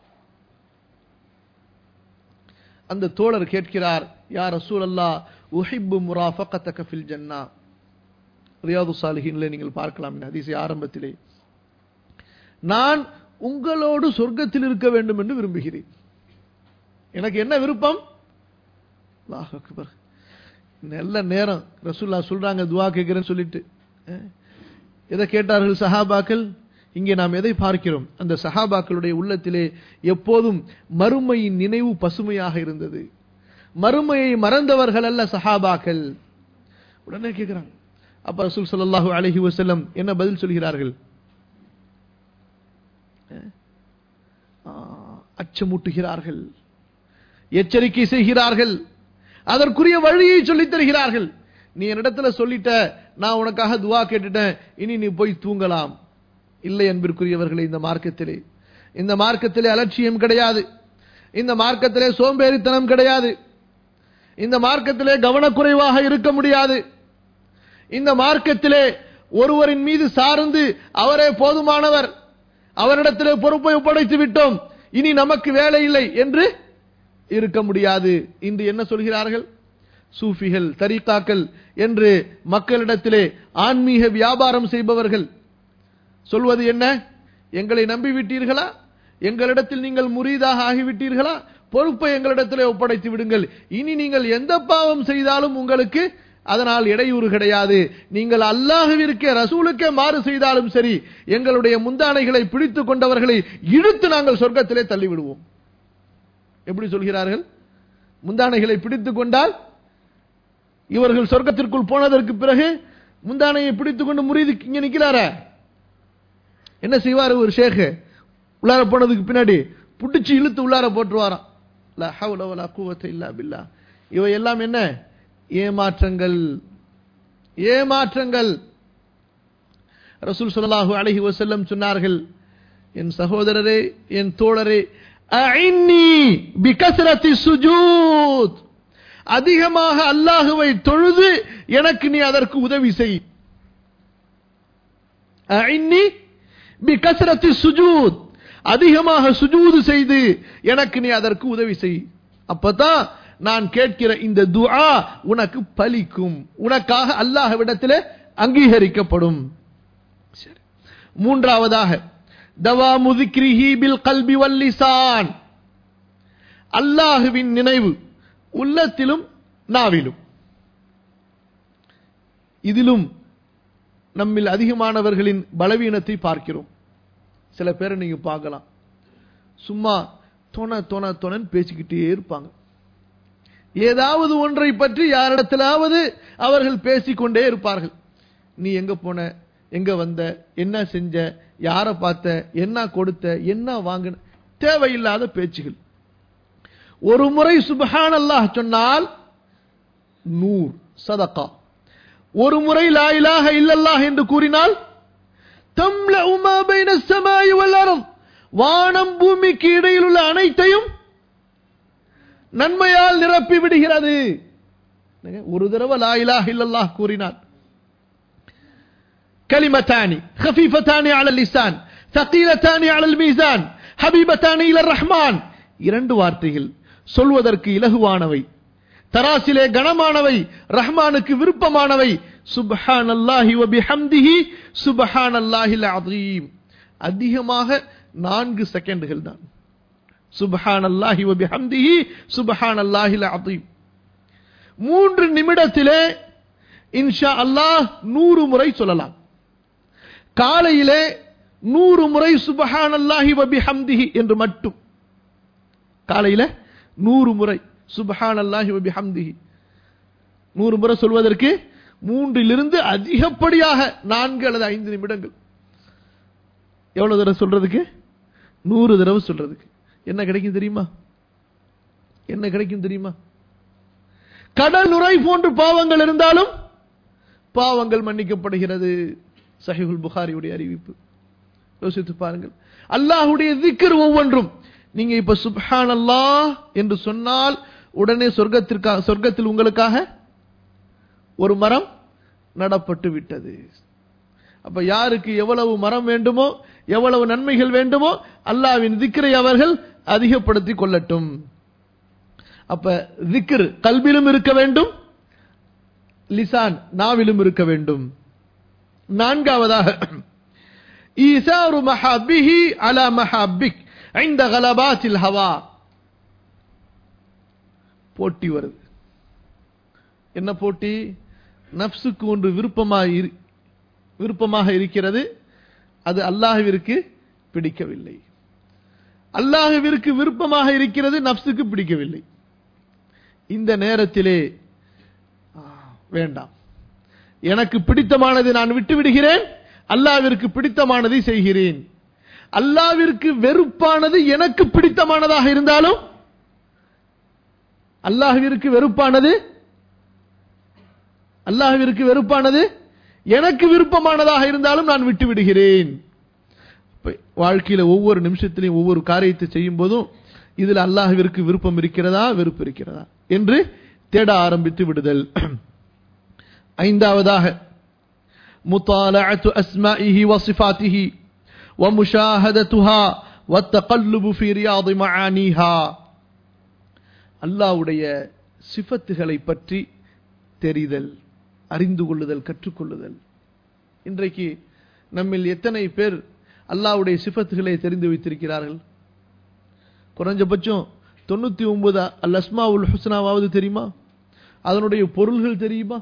அந்த தோழர் கேட்கிறார் யா ரசூல் அல்லா உஹிப்பு முராஃபகத்தக ஃபில் ஜன்னா ரியாது சாலிஹின்ல நீங்கள் பார்க்கலாம் இந்த ஹதீஸை ஆரம்பத்திலே நான் உங்களோடு சொர்க்கத்தில் இருக்க வேண்டும் என்று விரும்புகிறேன் எனக்கு என்ன விருப்பம் அல்லாஹ் அக்பர் நல்ல நேரம் ரசூல்லா சொல்றாங்க துவா கேட்கிறேன்னு சொல்லிட்டு அஹ், எதை கேட்டார்கள் சஹாபாக்கள் இங்கே நாம் எதை பார்க்கிறோம் அந்த சஹாபாக்களுடைய உள்ளத்திலே எப்போதும் மறுமையின் நினைவு பசுமையாக இருந்தது மறுமையை மறந்தவர்கள் அல்ல சஹாபாக்கள் உடனே கேட்கிறாங்க அப்ப ரசூல் ஸல்லல்லாஹு அலைஹி வஸல்லம் என்ன பதில் சொல்கிறார்கள் அஹ், ஆ, அச்சமூட்டுகிறார்கள் எச்சரிக்கை செய்கிறார்கள் அதற்குரிய வழியை சொல்லித் தருகிறார்கள் நீ என்னிடத்துல சொல்லிட்ட நான் உனக்காக துவா கேட்டுட்டேன் இனி நீ போய் தூங்கலாம் இல்லை அன்பிற்குரியவர்களே இந்த மார்க்கத்திலே இந்த மார்க்கத்திலே அலட்சியம் கிடையாது இந்த மார்க்கத்திலே சோம்பேறித்தனம் கிடையாது இந்த மார்க்கத்திலே கவனக்குறைவாக இருக்க முடியாது இந்த மார்க்கத்திலே ஒருவரின் மீது சார்ந்து அவரே போதுமானவர் அவரிடத்திலே பொறுப்பை ஒப்படைத்து விட்டோம் இனி நமக்கு வேலை இல்லை என்று இருக்க முடியாது இன்று என்ன சொல்கிறார்கள் சூஃபிகள் தரீக்காக்கள் என்று மக்களிடத்திலே ஆன்மீக வியாபாரம் செய்பவர்கள் சொல்வது என்ன எங்களை நம்பி விட்டீர்களா எங்களிடத்தில் நீங்கள் முரீதாக ஆகிவிட்டீர்களா பொறுப்பை எங்களிடத்திலே ஒப்படைத்து விடுங்கள் இனி நீங்கள் எந்த பாவம் செய்தாலும் உங்களுக்கு அதனால் இடையூறு கிடையாது நீங்கள் அல்லாஹுவிற்கே ரசூலுக்கே மாறு செய்தாலும் சரி எங்களுடைய முந்தானைகளை பிடித்துக் கொண்டவர்களை இழுத்து நாங்கள் சொர்க்கத்திலே தள்ளிவிடுவோம் எப்படி சொல்கிறார்கள் முந்தானைகளை பிடித்துக் கொண்டால் இவர்கள் சொர்க்கத்திற்குள் போனதற்கு பிறகு முந்தானையை பிடித்துக் கொண்டு முறிது இங்க நிக்கிறாரா என்ன செய்வார் ஒரு ஷேக் உள்ளார போனதுக்கு பின்னாடி புடிச்சு இழுத்து உள்ளார போட்டுருவாராம் லா ஹவ்ல வலா குவத்த இல்லா பில்லா இவை எல்லாம் என்ன ஏமாற்றங்கள் ஏமாற்றங்கள் ரசூல் ஸல்லல்லாஹு அலைஹி வஸல்லம் சொன்னார்கள் என் சகோதரரே என் தோழரே அஇன்னி பிகஸ்ரத்தி சுஜூத் அதிகமாக அல்லாஹுவை தொழுது எனக்கு நீ அதற்கு உதவி செய் அஇன்னி பிகஸ்ரத்தி சுஜூத் அதிகமாக சுஜூது செய்து எனக்கு நீ அதற்கு உதவி செய் அப்பதான் நான் கேட்கிற இந்த துஆ உனக்கு பலிக்கும் உனக்காக அல்லாஹ்விடத்திலே அங்கீகரிக்கப்படும் சரி மூன்றாவதாக தவா முதிக்ரிஹி பில் கல்பி வல்லிசான் அல்லாஹுவின் நினைவு உள்ளத்திலும் நாவிலும் இதிலும் நம்மில் அதிகமானவர்களின் பலவீனத்தை பார்க்கிறோம் சில பேரை நீங்க பார்க்கலாம் சும்மா தொண தொண தொணன்னு பேசிக்கிட்டே இருப்பாங்க ஏதாவது ஒன்றை பற்றி யாரிடத்திலாவது அவர்கள் பேசிக்கொண்டே இருப்பார்கள் நீ எங்க போன எங்க வந்த என்ன செஞ்ச யாரை பார்த்த என்ன கொடுத்த என்ன வாங்கின தேவையில்லாத பேச்சுகள் ஒரு முறை சுபஹான் அல்லாஹ் சொன்னால் நூர் சதகா ஒரு முறை லா இலாஹ இல்லல்லாஹ் என்று கூறினால் தம்ல உமா பைன சமாய் வல்லரம் வானம் பூமிக்கு இடையில் உள்ள அனைத்தையும் நன்மையால் நிரப்பி விடுகிறது ஒரு தடவை லா இலாஹ இல்லல்லாஹ் கூறினார் كلمتان خفيفتان على اللسان ثقيلتان على الميزان حبيبتان الى الرحمن இரண்டு வார்த்தைகள் சொல்வதற்கு இலகுவானவை தராசிலே கனமானவை ரஹ்மானுக்கு விருப்பமானவை சுப்ஹான் அல்லாஹி வபிஹம்திஹி சுப்ஹான் அல்லாஹில் அதீம் அதிகமாக நான்கு செகண்டுகள் தான் சுப்ஹான் அல்லாஹி வபிஹம்திஹி சுப்ஹான் அல்லாஹில் அதீம் மூன்று நிமிடத்திலே இன்ஷா அல்லாஹ் நூறு முறை சொல்லலாம் காலையிலே நூறு முறை சுபஹான் அல்லாஹி வபி ஹம்திஹி என்று மட்டும் காலையில நூறு முறை சுபஹான் அல்லாஹி வபி ஹம்திஹி நூறு முறை சொல்வதற்கு மூன்றிலிருந்து அதிகப்படியாக நான்கு அல்லது ஐந்து நிமிடங்கள் எவ்வளவு தடவை சொல்றதுக்கு நூறு தடவை சொல்றதுக்கு என்ன கிடைக்கும் தெரியுமா என்ன கிடைக்கும் தெரியுமா கடல் நுரை போன்று பாவங்கள் இருந்தாலும் பாவங்கள் மன்னிக்கப்படுகிறது சஹிஹுல் புகாரியுடைய அறிவிப்பு யோசித்து பாருங்கள் அல்லாஹுடைய திக்கர் ஒவ்வொன்றும் நீங்க இப்ப சுப்ஹான் அல்லாஹ் என்று சொன்னால் உடனே சொர்க்கத்திற்காக சொர்க்கத்தில் உங்களுக்காக ஒரு மரம் நடப்பட்டு விட்டது அப்ப யாருக்கு எவ்வளவு மரம் வேண்டுமோ எவ்வளவு நன்மைகள் வேண்டுமோ அல்லாவின் திக்கரை அவர்கள் அதிகப்படுத்திக் கொள்ளட்டும் அப்ப திக்ர் கல்விலும் இருக்க வேண்டும் லிசான் நாவிலும் இருக்க வேண்டும் நான்காவதாக ஈசாரு மஹாபிஹி அலா மஹாபிக் ஐந்த கலபாத்தில் ஹவா போட்டி வருது என்ன போட்டி நப்சுக்கு ஒன்று விருப்பமாக விருப்பமாக இருக்கிறது அது அல்லாஹுவிற்கு பிடிக்கவில்லை அல்லாஹுவிற்கு விருப்பமாக இருக்கிறது நப்சுக்கு பிடிக்கவில்லை இந்த நேரத்திலே வேண்டாம் எனக்கு பிடித்தமானதை நான் விட்டு விடுகிறேன் அல்லாவிற்கு பிடித்தமானதை செய்கிறேன் அல்லாவிற்கு வெறுப்பானது எனக்கு பிடித்தமானதாக இருந்தாலும் அல்லாஹுவிற்கு வெறுப்பானது அல்லாஹுவிற்கு வெறுப்பானது எனக்கு விருப்பமானதாக இருந்தாலும் நான் விட்டு விடுகிறேன் வாழ்க்கையில ஒவ்வொரு நிமிஷத்திலையும் ஒவ்வொரு காரியத்தை செய்யும் போதும் இதில் அல்லாஹுவிற்கு விருப்பம் இருக்கிறதா வெறுப்பு இருக்கிறதா என்று தேட ஆரம்பித்து விடுதல் ஐந்தாவதாக مطالعة أسمائه وصفاته ومشاهدتها والتقلب في رياض معانيها அல்லாவுடைய சிஃபத்துகளை பற்றி தெரிதல் அறிந்து கொள்ளுதல் கற்றுக்கொள்ளுதல் இன்றைக்கு நம்மில் எத்தனை பேர் அல்லாவுடைய சிஃபத்துகளை தெரிந்து வைத்திருக்கிறார்கள் குறைஞ்சபட்சம் தொண்ணூத்தி ஒன்பது அல் அஸ்மா உல் ஹுஸ்னாவாவது தெரியுமா அதனுடைய பொருள்கள் தெரியுமா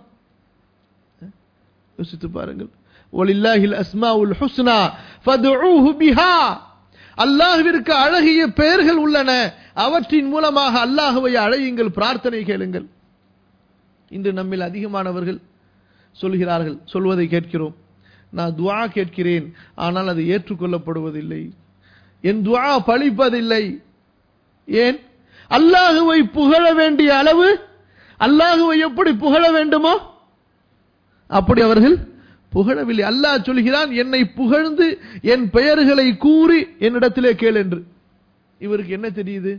யோசித்து பாருங்கள் ஒலில்லாஹில் அஸ்மா உல் ஹுஸ்னா ஃபதுஊஹு பிஹா அல்லாஹ்விற்கு அழகிய பெயர்கள் உள்ளன அவற்றின் மூலமாக அல்லாஹுவை அழையுங்கள் பிரார்த்தனை கேளுங்கள் இன்று நம்மில் அதிகமானவர்கள் சொல்கிறார்கள் சொல்வதை கேட்கிறோம் நான் துவா கேட்கிறேன் ஆனால் அது ஏற்றுக்கொள்ளப்படுவதில்லை என் துவா பழிப்பதில்லை ஏன் அல்லாஹுவை புகழ வேண்டிய அளவு அல்லாஹுவை எப்படி புகழ வேண்டுமோ அப்படி அவர்கள் புகழவில்லை அல்லாஹ் சொல்கிறான் என்னை புகழ்ந்து என் பெயர்களை கூறி என்னிடத்திலே கேள் என்று இவருக்கு என்ன தெரியுது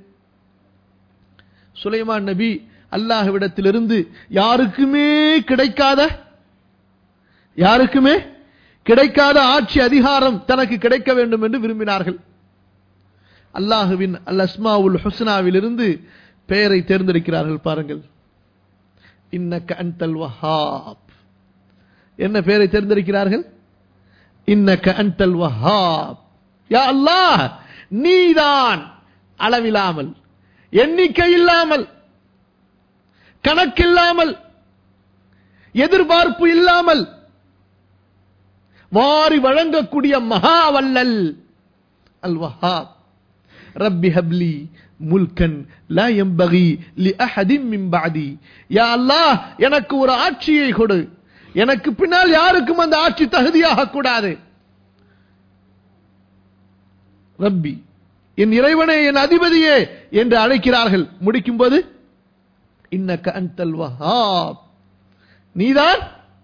சுலைமான் நபி அல்லாஹ்விடத்திலிருந்து யாருக்குமே கிடைக்காத யாருக்குமே கிடைக்காத ஆட்சி அதிகாரம் தனக்கு கிடைக்க வேண்டும் என்று விரும்பினார்கள் அல்லாஹுவின் அல் அஸ்மாவுல் ஹுஸ்னாவிலிருந்து பெயரை தேர்ந்தெடுக்கிறார்கள் பாருங்கள் இன்னக்க அன்தல் வஹாப் என்ன பெயரை தேர்ந்தெடுக்கிறார்கள் இன்னக்க அன்தல் வஹாப் யா அல்லாஹ் நீதான் அளவில்லாமல் எண்ணிக்கை இல்லாமல் கணக்கில்லாமல் எதிர்பார்ப்பு இல்லாமல் மாறி வழங்கக்கூடிய மகாவல்லல் அல் வஹாப் ரப்பி ஹப்லி முல்கன் லா எம்பகி லி அஹதின் மின் பாதி யா அல்லாஹ் எனக்கு ஒரு ஆட்சியை கொடு எனக்கு பின்னால் யாருக்கும் அந்த ஆட்சி தகுதியாக கூடாது ரப்பி என் இறைவனே என் அதிபதியே என்று அழைக்கிறார்கள் முடிக்கும் போது இன்னக்க அன்தல் வஹாப் நீதான்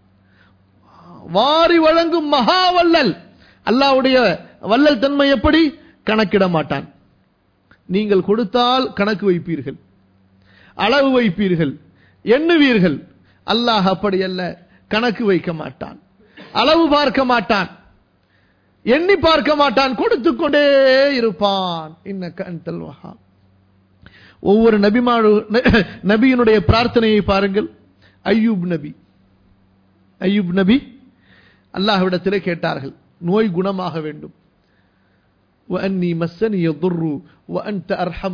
வாரி வழங்கும் மகா வல்லல் அல்லாவுடைய வல்லல் தன்மை எப்படி கணக்கிட மாட்டான் நீங்கள் கொடுத்தால் கணக்கு வைப்பீர்கள் அளவு வைப்பீர்கள் எண்ணுவீர்கள் அல்லாஹ் அப்படி அல்ல கணக்கு வைக்க மாட்டான் அளவு பார்க்க மாட்டான் எண்ணி பார்க்க மாட்டான் கொடுத்து கொண்டே இருப்பான் இன்னக்க அன்தல் வஹா ஒவ்வொரு நபிமாடு நபியினுடைய பிரார்த்தனையை பாருங்கள் ஐயூப் நபி ஐயூப் நபி அல்லாஹ்விடத்திலே கேட்டார்கள் நோய் குணமாக வேண்டும் وأني مسني الضر وأنت أرحم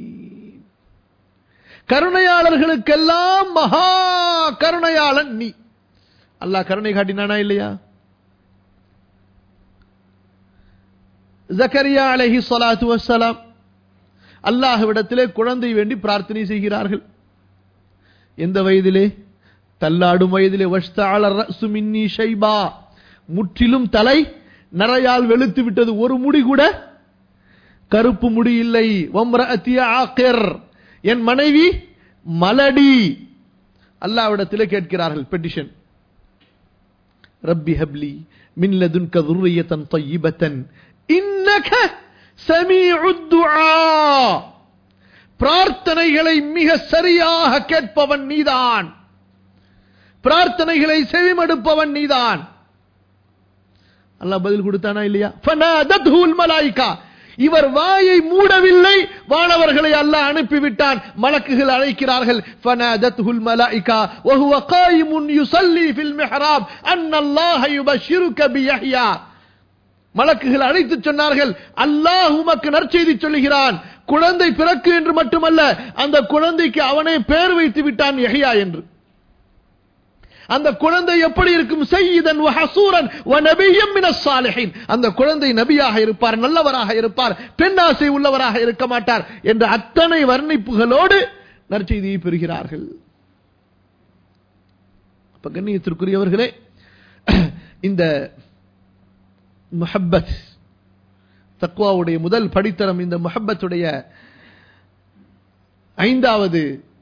الراحمين கருணையாளர்களுக்கெல்லாம் மகா கருணையாளன் நீ அல்லாஹ் கருணை காட்டினானா இல்லையா ஜக்கரியா அலைஹி ஸலாத்து வஸ்ஸலாம் அல்லாஹ்விடத்திலே குழந்தை வேண்டி பிரார்த்தனை செய்கிறார்கள் எந்த வயதிலே தள்ளாடும் வயதிலே வஷ்தாள ரஸு மின்னி ஷைபா முற்றிலும் தலை நரையால் வெளுத்து விட்டது ஒரு முடி கூட கருப்பு முடி இல்லை வம்ரஅத்திய ஆக்கிர் என் மனைவி மலடி அல்லாவிடத்திலே கேட்கிறார்கள் பெட்டிஷன் ரப்பி ஹப்லி மின் லதுன்க ذُرِّيَّةً طَيِّبَةً إِنَّكَ سَمِيعُ الدُّعَاء பிரார்த்தனைகளை மிக சரியாக கேட்பவன் நீதான் பிரார்த்தனைகளை செவிமடுப்பவன் நீதான் அல்லாஹ் பதில் கொடுத்தானா இல்லையா ஃபனாதத்ஹு மலாயிகா இவர் வாயை மூடவில்லை வானவர்களை அல்லாஹ் அனுப்பிவிட்டான் மலக்குகள் அழைக்கிறார்கள் فنادته الملائكه وهو قائم يصلي في المحراب ان الله يبشرك بيحيى மலக்குகள் அழைத்து சொன்னார்கள் அல்லாஹ் உமக்கு நற்செய்தி சொல்லுகிறான் குழந்தை பிறக்கு என்று மட்டுமல்ல அந்த குழந்தைக்கு அவனே பெயர் வைத்து விட்டான் யஹ்யா என்று அந்த குழந்தை எப்படி இருக்கும் செய்யிதன் ஹசூரன் நபியம் சாலிஹின் அந்த குழந்தை நபியாக இருப்பார் நல்லவராக இருப்பார் பெண்ணாசை உள்ளவராக இருக்க மாட்டார் என்ற அத்தனை வர்ணிப்புகளோடு நற்செய்தியை பெறுகிறார்கள் அப்ப கண்ணியத்திற்குரியவர்களே இந்த முஹப்பத் தக்வாவுடைய முதல் படித்தரம் இந்த முஹப்பத்துடைய ஐந்தாவது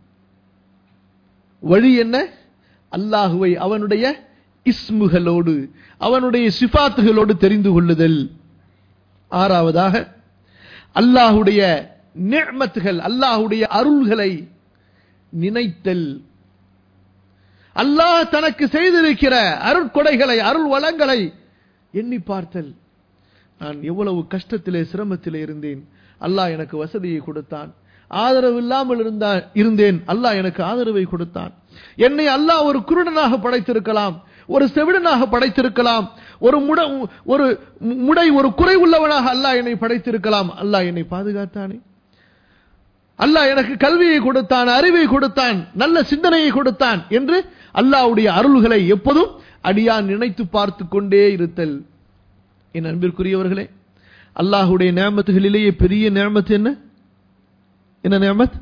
வழி என்ன அல்லாஹுவை அவனுடைய இஸ்முகளோடு அவனுடைய சிபாத்துகளோடு தெரிந்து கொள்ளுதல் ஆறாவதாக அல்லாஹுடைய நிዕமத்துகள் அல்லாஹுடைய அருள்களை நினைத்தல் அல்லாஹ் தனக்கு செய்திருக்கிற அருட்கொடைகளை அருள் வளங்களை எண்ணி பார்த்தல் நான் எவ்வளவு கஷ்டத்திலே சிரமத்திலே இருந்தேன் அல்லாஹ் எனக்கு வசதியை கொடுத்தான் ஆதரவு இல்லாமல் இருந்தா இருந்தேன் அல்லாஹ் எனக்கு ஆதரவை கொடுத்தான் என்னை அல்லாஹ் ஒரு குருடனாக படைத்திருக்கலாம் ஒரு செவிடனாக படைத்திருக்கலாம் ஒரு முட ஒரு முடை ஒரு குறை உள்ளவனாக அல்லாஹ் என்னை படைத்திருக்கலாம் அல்லாஹ் என்னை பாதுகாத்தானே அல்லாஹ் எனக்கு கல்வியை கொடுத்தான் அறிவை கொடுத்தான் நல்ல சிந்தனையை கொடுத்தான் என்று அல்லாஹ்வுடைய அருள்களை எப்போதும் அடியான் நினைத்து பார்த்து கொண்டே இருத்தல் என் அன்பிற்குரியவர்களே அல்லாஹுடைய நேமத்துகளிலேயே பெரிய நேமத்து என்ன என்ன நேமத்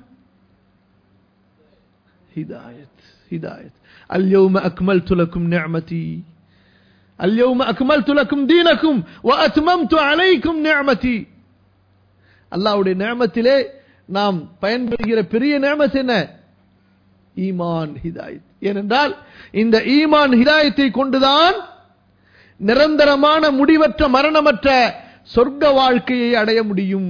ஹிதாயத் ஹிதாயத் اليوم أكملت لكم نعمتي اليوم أكملت لكم دينكم وأتممت عليكم نعمتي அல்லாஹ்வுடைய நேமத்திலே நாம் பயன்படுகிற பெரிய நேமத் என்ன ஈமான் ஹிதாயத் ஏனென்றால் இந்த ஈமான் ஹிதாயத்தை கொண்டுதான் நிரந்தரமான முடிவற்ற மரணமற்ற சொர்க்க வாழ்க்கையை அடைய முடியும்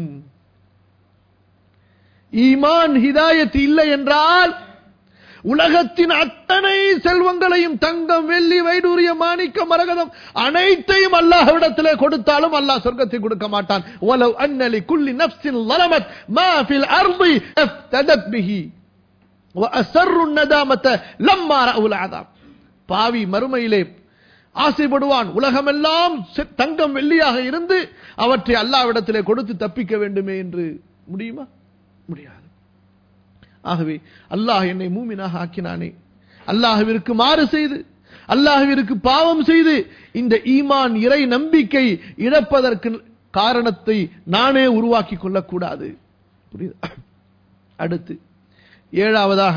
ஈமான் ஹிதாயத் இல்லை என்றால் உலகத்தின் அத்தனை செல்வங்களையும் தங்கம் வெள்ளி வைடூரிய மாணிக்க மரகதம் அனைத்தையும் அல்லாஹ்விடத்திலே கொடுத்தாலும் அல்லாஹ் சொர்க்கத்தை கொடுக்க மாட்டான் வலவ் அன்னலி குல்லி நஃப்ஸின் லலமத் மா ஃபில் அர்தி அஃப்ததத் பிஹி வஅஸர்ரு நதாமத லம்மா ரஅவுல் அதாப் பாவி மறுமையிலே ஆசைப்படுவான் உலகமெல்லாம் தங்கம் வெள்ளியாக இருந்து அவற்றை அல்லாவிடத்திலே கொடுத்து தப்பிக்க வேண்டுமே என்று முடியுமா முடியாது ஆகவே அல்லாஹ் என்னை மூமினாக ஆக்கினானே அல்லாஹுவிற்கு மாறு செய்து அல்லாஹுவிற்கு பாவம் செய்து இந்த ஈமான் இறை நம்பிக்கை இழப்பதற்கு காரணத்தை நானே உருவாக்கி கொள்ளக்கூடாது புரியுது அடுத்து ஏழாவதாக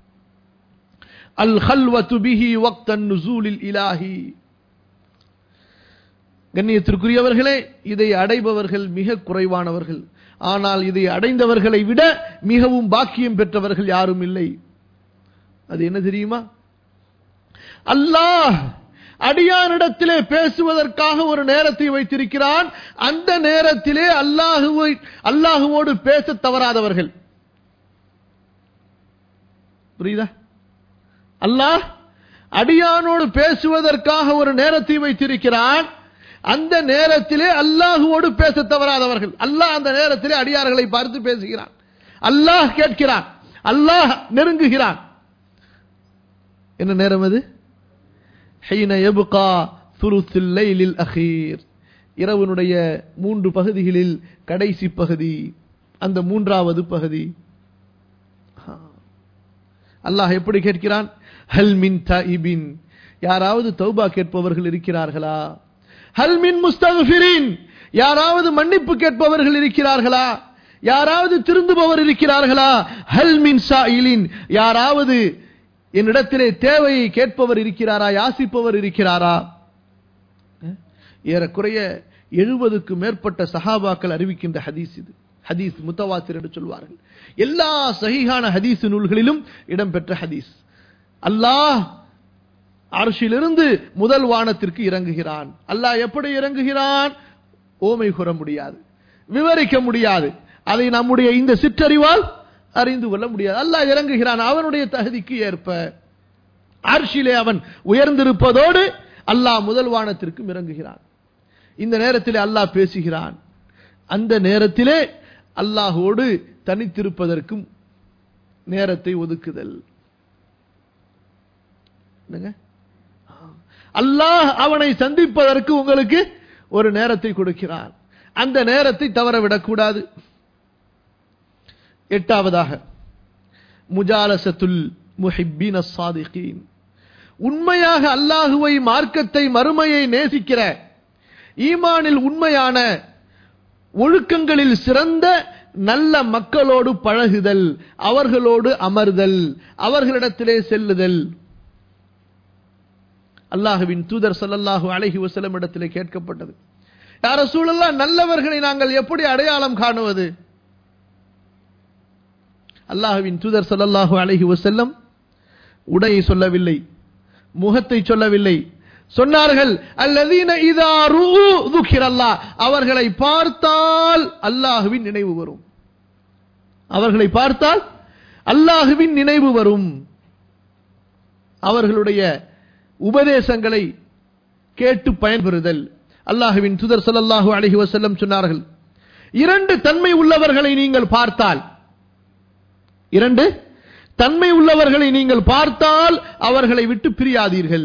அல் ஹல்வத்து பிஹி வக்தன் நுசூலில் இலாஹி கண்ணியத்திற்குரியவர்களே இதை அடைபவர்கள் மிக குறைவானவர்கள் ஆனால் இதை அடைந்தவர்களை விட மிகவும் பாக்கியம் பெற்றவர்கள் யாரும் இல்லை அது என்ன தெரியுமா அல்லாஹ் அடியானிடத்திலே பேசுவதற்காக ஒரு நேரத்தை வைத்திருக்கிறான் அந்த நேரத்திலே அல்லாஹுவை அல்லாஹுவோடு பேச தவறாதவர்கள் புரியுதா அல்லாஹ் அடியானோடு பேசுவதற்காக ஒரு நேரத்தை வைத்திருக்கிறான் அந்த நேரத்திலே அல்லாஹுவோடு பேச தவறாதவர்கள் அல்லாஹ் அந்த நேரத்திலே அடியார்களை பார்த்து பேசுகிறான் அல்லாஹ் கேட்கிறான் அல்லாஹ் நெருங்குகிறான் என்ன நேரம் அது ஹைன எபுகா சுருசில் லைலில் அகீர் இரவனுடைய மூன்று பகுதிகளில் கடைசி பகுதி அந்த மூன்றாவது பகுதி அல்லாஹ் எப்படி கேட்கிறான் ஹல் மின் தாயிபின் யாராவது தௌபா கேட்பவர்கள் இருக்கிறார்களா ஹல் மின் முஸ்தகஃபிரின் யாராவது மன்னிப்பு கேட்பவர்கள் இருக்கிறார்களா யாராவது திருந்துபவர் இருக்கிறார்களா ஹல் மின் சாயிலின் யாராவது என்னிடத்திலே தேவையை கேட்பவர் இருக்கிறாரா யாசிப்பவர் இருக்கிறாரா ஏறக்குறைய எழுபதுக்கு மேற்பட்ட சஹாபாக்கள் அறிவிக்கின்ற ஹதீஸ் இது ஹதீஸ் முத்தவாத்திர் என்று சொல்வார்கள் எல்லா சஹீஹான ஹதீஸ் நூல்களிலும் இடம்பெற்ற ஹதீஸ் அல்லாஹ் அரசிலிருந்து முதல் வானத்திற்கு இறங்குகிறான் அல்லாஹ் எப்படி இறங்குகிறான் ஓமை கூற முடியாது விவரிக்க முடியாது அதை நம்முடைய இந்த சிற்றறிவால் அறிந்து கொள்ள முடியாது அல்லாஹ் இறங்குகிறான் அவனுடைய தகுதிக்கு ஏற்ப அரிசியிலே அவன் உயர்ந்திருப்பதோடு அல்லாஹ் முதல் வானத்திற்கும் இறங்குகிறான் இந்த நேரத்திலே அல்லாஹ் பேசுகிறான் அந்த நேரத்திலே அல்லாஹோடு தனித்திருப்பதற்கும் நேரத்தை ஒதுக்குதல் அல்லாஹ் அவனை சந்திப்பதற்கு உங்களுக்கு ஒரு நேரத்தை கொடுக்கிறான் அந்த நேரத்தை தவற விடக்கூடாது எட்டாவதாக முஜாலசத்துல் முஹிப்பின் சாதிகீன் உண்மையாக அல்லாஹுவை மார்க்கத்தை மறுமையை நேசிக்கிற ஈமானில் உண்மையான ஒழுக்கங்களில் சிறந்த நல்ல மக்களோடு பழகுதல் அவர்களோடு அமர்தல் அவர்களிடத்திலே செல்லுதல் அல்லாஹுவின் தூதர் சல்லல்லாஹு அழகி வசலம் இடத்திலே கேட்கப்பட்டது யார சூழல்லா நல்லவர்களை நாங்கள் எப்படி அடையாளம் காணுவது அல்லாஹுவின் தூதர் சல்லல்லாஹு அழகி வசல்லம் உடையை சொல்லவில்லை முகத்தை சொல்லவில்லை சொன்னார்கள் அல்லதீன இதா துக்கிரல்லா அவர்களை பார்த்தால் அல்லாஹுவின் நினைவு வரும் அவர்களை பார்த்தால் அல்லாஹுவின் நினைவு வரும் அவர்களுடைய உபதேசங்களை கேட்டு பயன்பெறுதல் அல்லாஹுவின் துதர் சொல்லல்லாஹு அழகி வசல்லம் சொன்னார்கள் இரண்டு தன்மை உள்ளவர்களை நீங்கள் பார்த்தால் இரண்டு தன்மை உள்ளவர்களை நீங்கள் பார்த்தால் அவர்களை விட்டு பிரியாதீர்கள்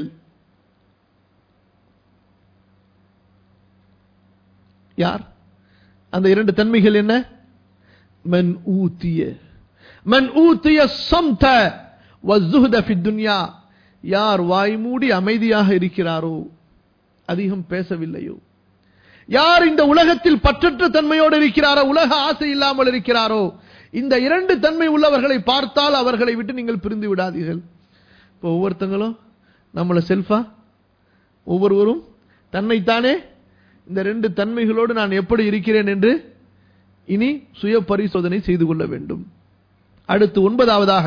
யார் அந்த இரண்டு தன்மைகள் என்ன மன் ஊத்திய மன் ஊத்திய சம்த வஸ்துஹத ஃபி துன்யா யார் வாய் மூடி அமைதியாக இருக்கிறாரோ அதிகம் பேசவில்லையோ யார் இந்த உலகத்தில் பற்றற்ற தன்மையோடு இருக்கிறாரோ உலக ஆசை இல்லாமல் இருக்கிறாரோ இந்த இரண்டு தன்மை உள்ளவர்களை பார்த்தால் அவர்களை விட்டு நீங்கள் பிரிந்து விடாதீர்கள் இப்போ ஒவ்வொருத்தங்களும் நம்மளை செல்ஃபா ஒவ்வொருவரும் தன்னைத்தானே இந்த ரெண்டு தன்மைகளோடு நான் எப்படி இருக்கிறேன் என்று இனி சுய பரிசோதனை செய்து கொள்ள வேண்டும் அடுத்து ஒன்பதாவதாக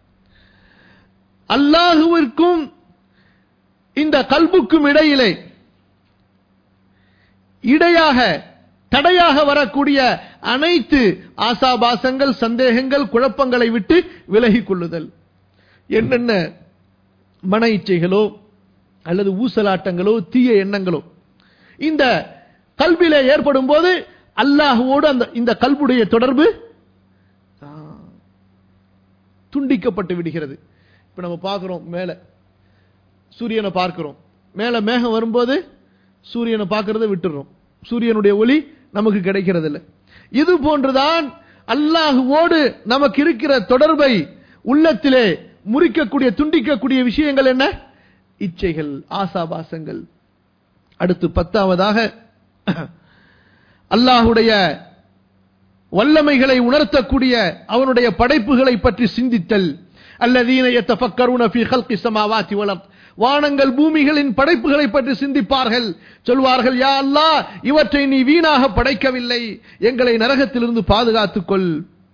அல்லாஹுவிற்கும் இந்த கல்புக்கும் இடையிலே இடையாக தடையாக வரக்கூடிய அனைத்து ஆசாபாசங்கள் சந்தேகங்கள் குழப்பங்களை விட்டு விலகிக் கொள்ளுதல் என்னென்ன மன இச்சைகளோ அல்லது ஊசலாட்டங்களோ தீய எண்ணங்களோ இந்த கல்வியில ஏற்படும் போது அல்லாஹுவோடு அந்த இந்த கல்புடைய தொடர்பு துண்டிக்கப்பட்டு விடுகிறது இப்ப நம்ம பார்க்கிறோம் மேல சூரியனை பார்க்கிறோம் மேல மேகம் வரும்போது சூரியனை பார்க்கறத விட்டுறோம் சூரியனுடைய ஒளி நமக்கு கிடைக்கிறது இல்லை இது போன்றுதான் அல்லாஹுவோடு நமக்கு இருக்கிற தொடர்பை உள்ளத்திலே முறிக்கக்கூடிய துண்டிக்கக்கூடிய விஷயங்கள் என்ன இச்சைகள் ஆசாபாசங்கள் அடுத்து பத்தாவதாக அல்லாஹுடைய வல்லமைகளை உணர்த்தக்கூடிய அவனுடைய படைப்புகளை பற்றி சிந்தித்தல் அல்லதீன يتفكرون في خلق السماوات والارض வானங்கள் பூமிகளின் படைப்புகளை பற்றி சிந்திப்பார்கள் சொல்வார்கள் யா அல்லாஹ் இவற்றை நீ வீணாக படைக்கவில்லை எங்களை நரகத்திலிருந்து பாதுகாத்துக் கொள்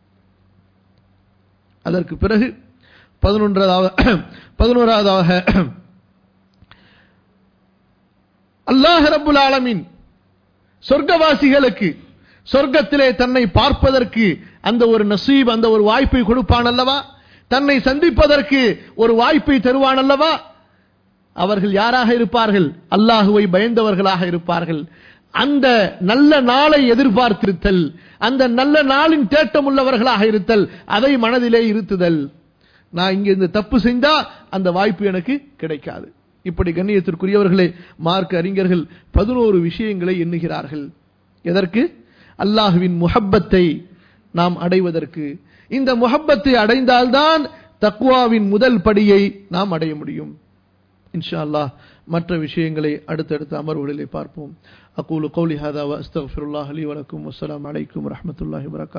அதற்கு பிறகு பதினொன்றாவது பதினோராவதாக அல்லாஹ் ரபுல் ஆலமின் சொர்க்கவாசிகளுக்கு சொர்க்கத்திலே தன்னை பார்ப்பதற்கு அந்த ஒரு நசீப் அந்த ஒரு வாய்ப்பை கொடுப்பான் அல்லவா தன்னை சந்திப்பதற்கு ஒரு வாய்ப்பை தருவான் அல்லவா அவர்கள் யாராக இருப்பார்கள் அல்லாஹுவை பயந்தவர்களாக இருப்பார்கள் அந்த நல்ல நாளை எதிர்பார்த்திருத்தல் அந்த நல்ல நாளின் தேட்டம் உள்ளவர்களாக இருத்தல் அதை மனதிலே இருத்துதல் நான் இங்க இந்த தப்பு செஞ்சா அந்த வாய்ப்பு எனக்கு கிடைக்காது இப்படி கண்ணியத்திற்குரியவர்களே மார்க் அறிஞர்கள் பதினோரு விஷயங்களை எண்ணுகிறார்கள் எதற்கு அல்லாஹுவின் முஹப்பத்தை நாம் அடைவதற்கு இந்த முஹப்பத்தை அடைந்தால்தான் தக்குவாவின் முதல் படியை நாம் அடைய முடியும் இன்ஷா அல்லாஹ் மற்ற விஷயங்களை அடுத்தடுத்த அமர்வுகளிலே பார்ப்போம் அக்கூலு கௌலி ஹாதா வ அஸ்தக்ஃபிருல்லாஹ் லி வலக்கும் வஸ்ஸலாமு அலைக்கும் வரஹ்மத்துல்லாஹி வபரகாத்துஹு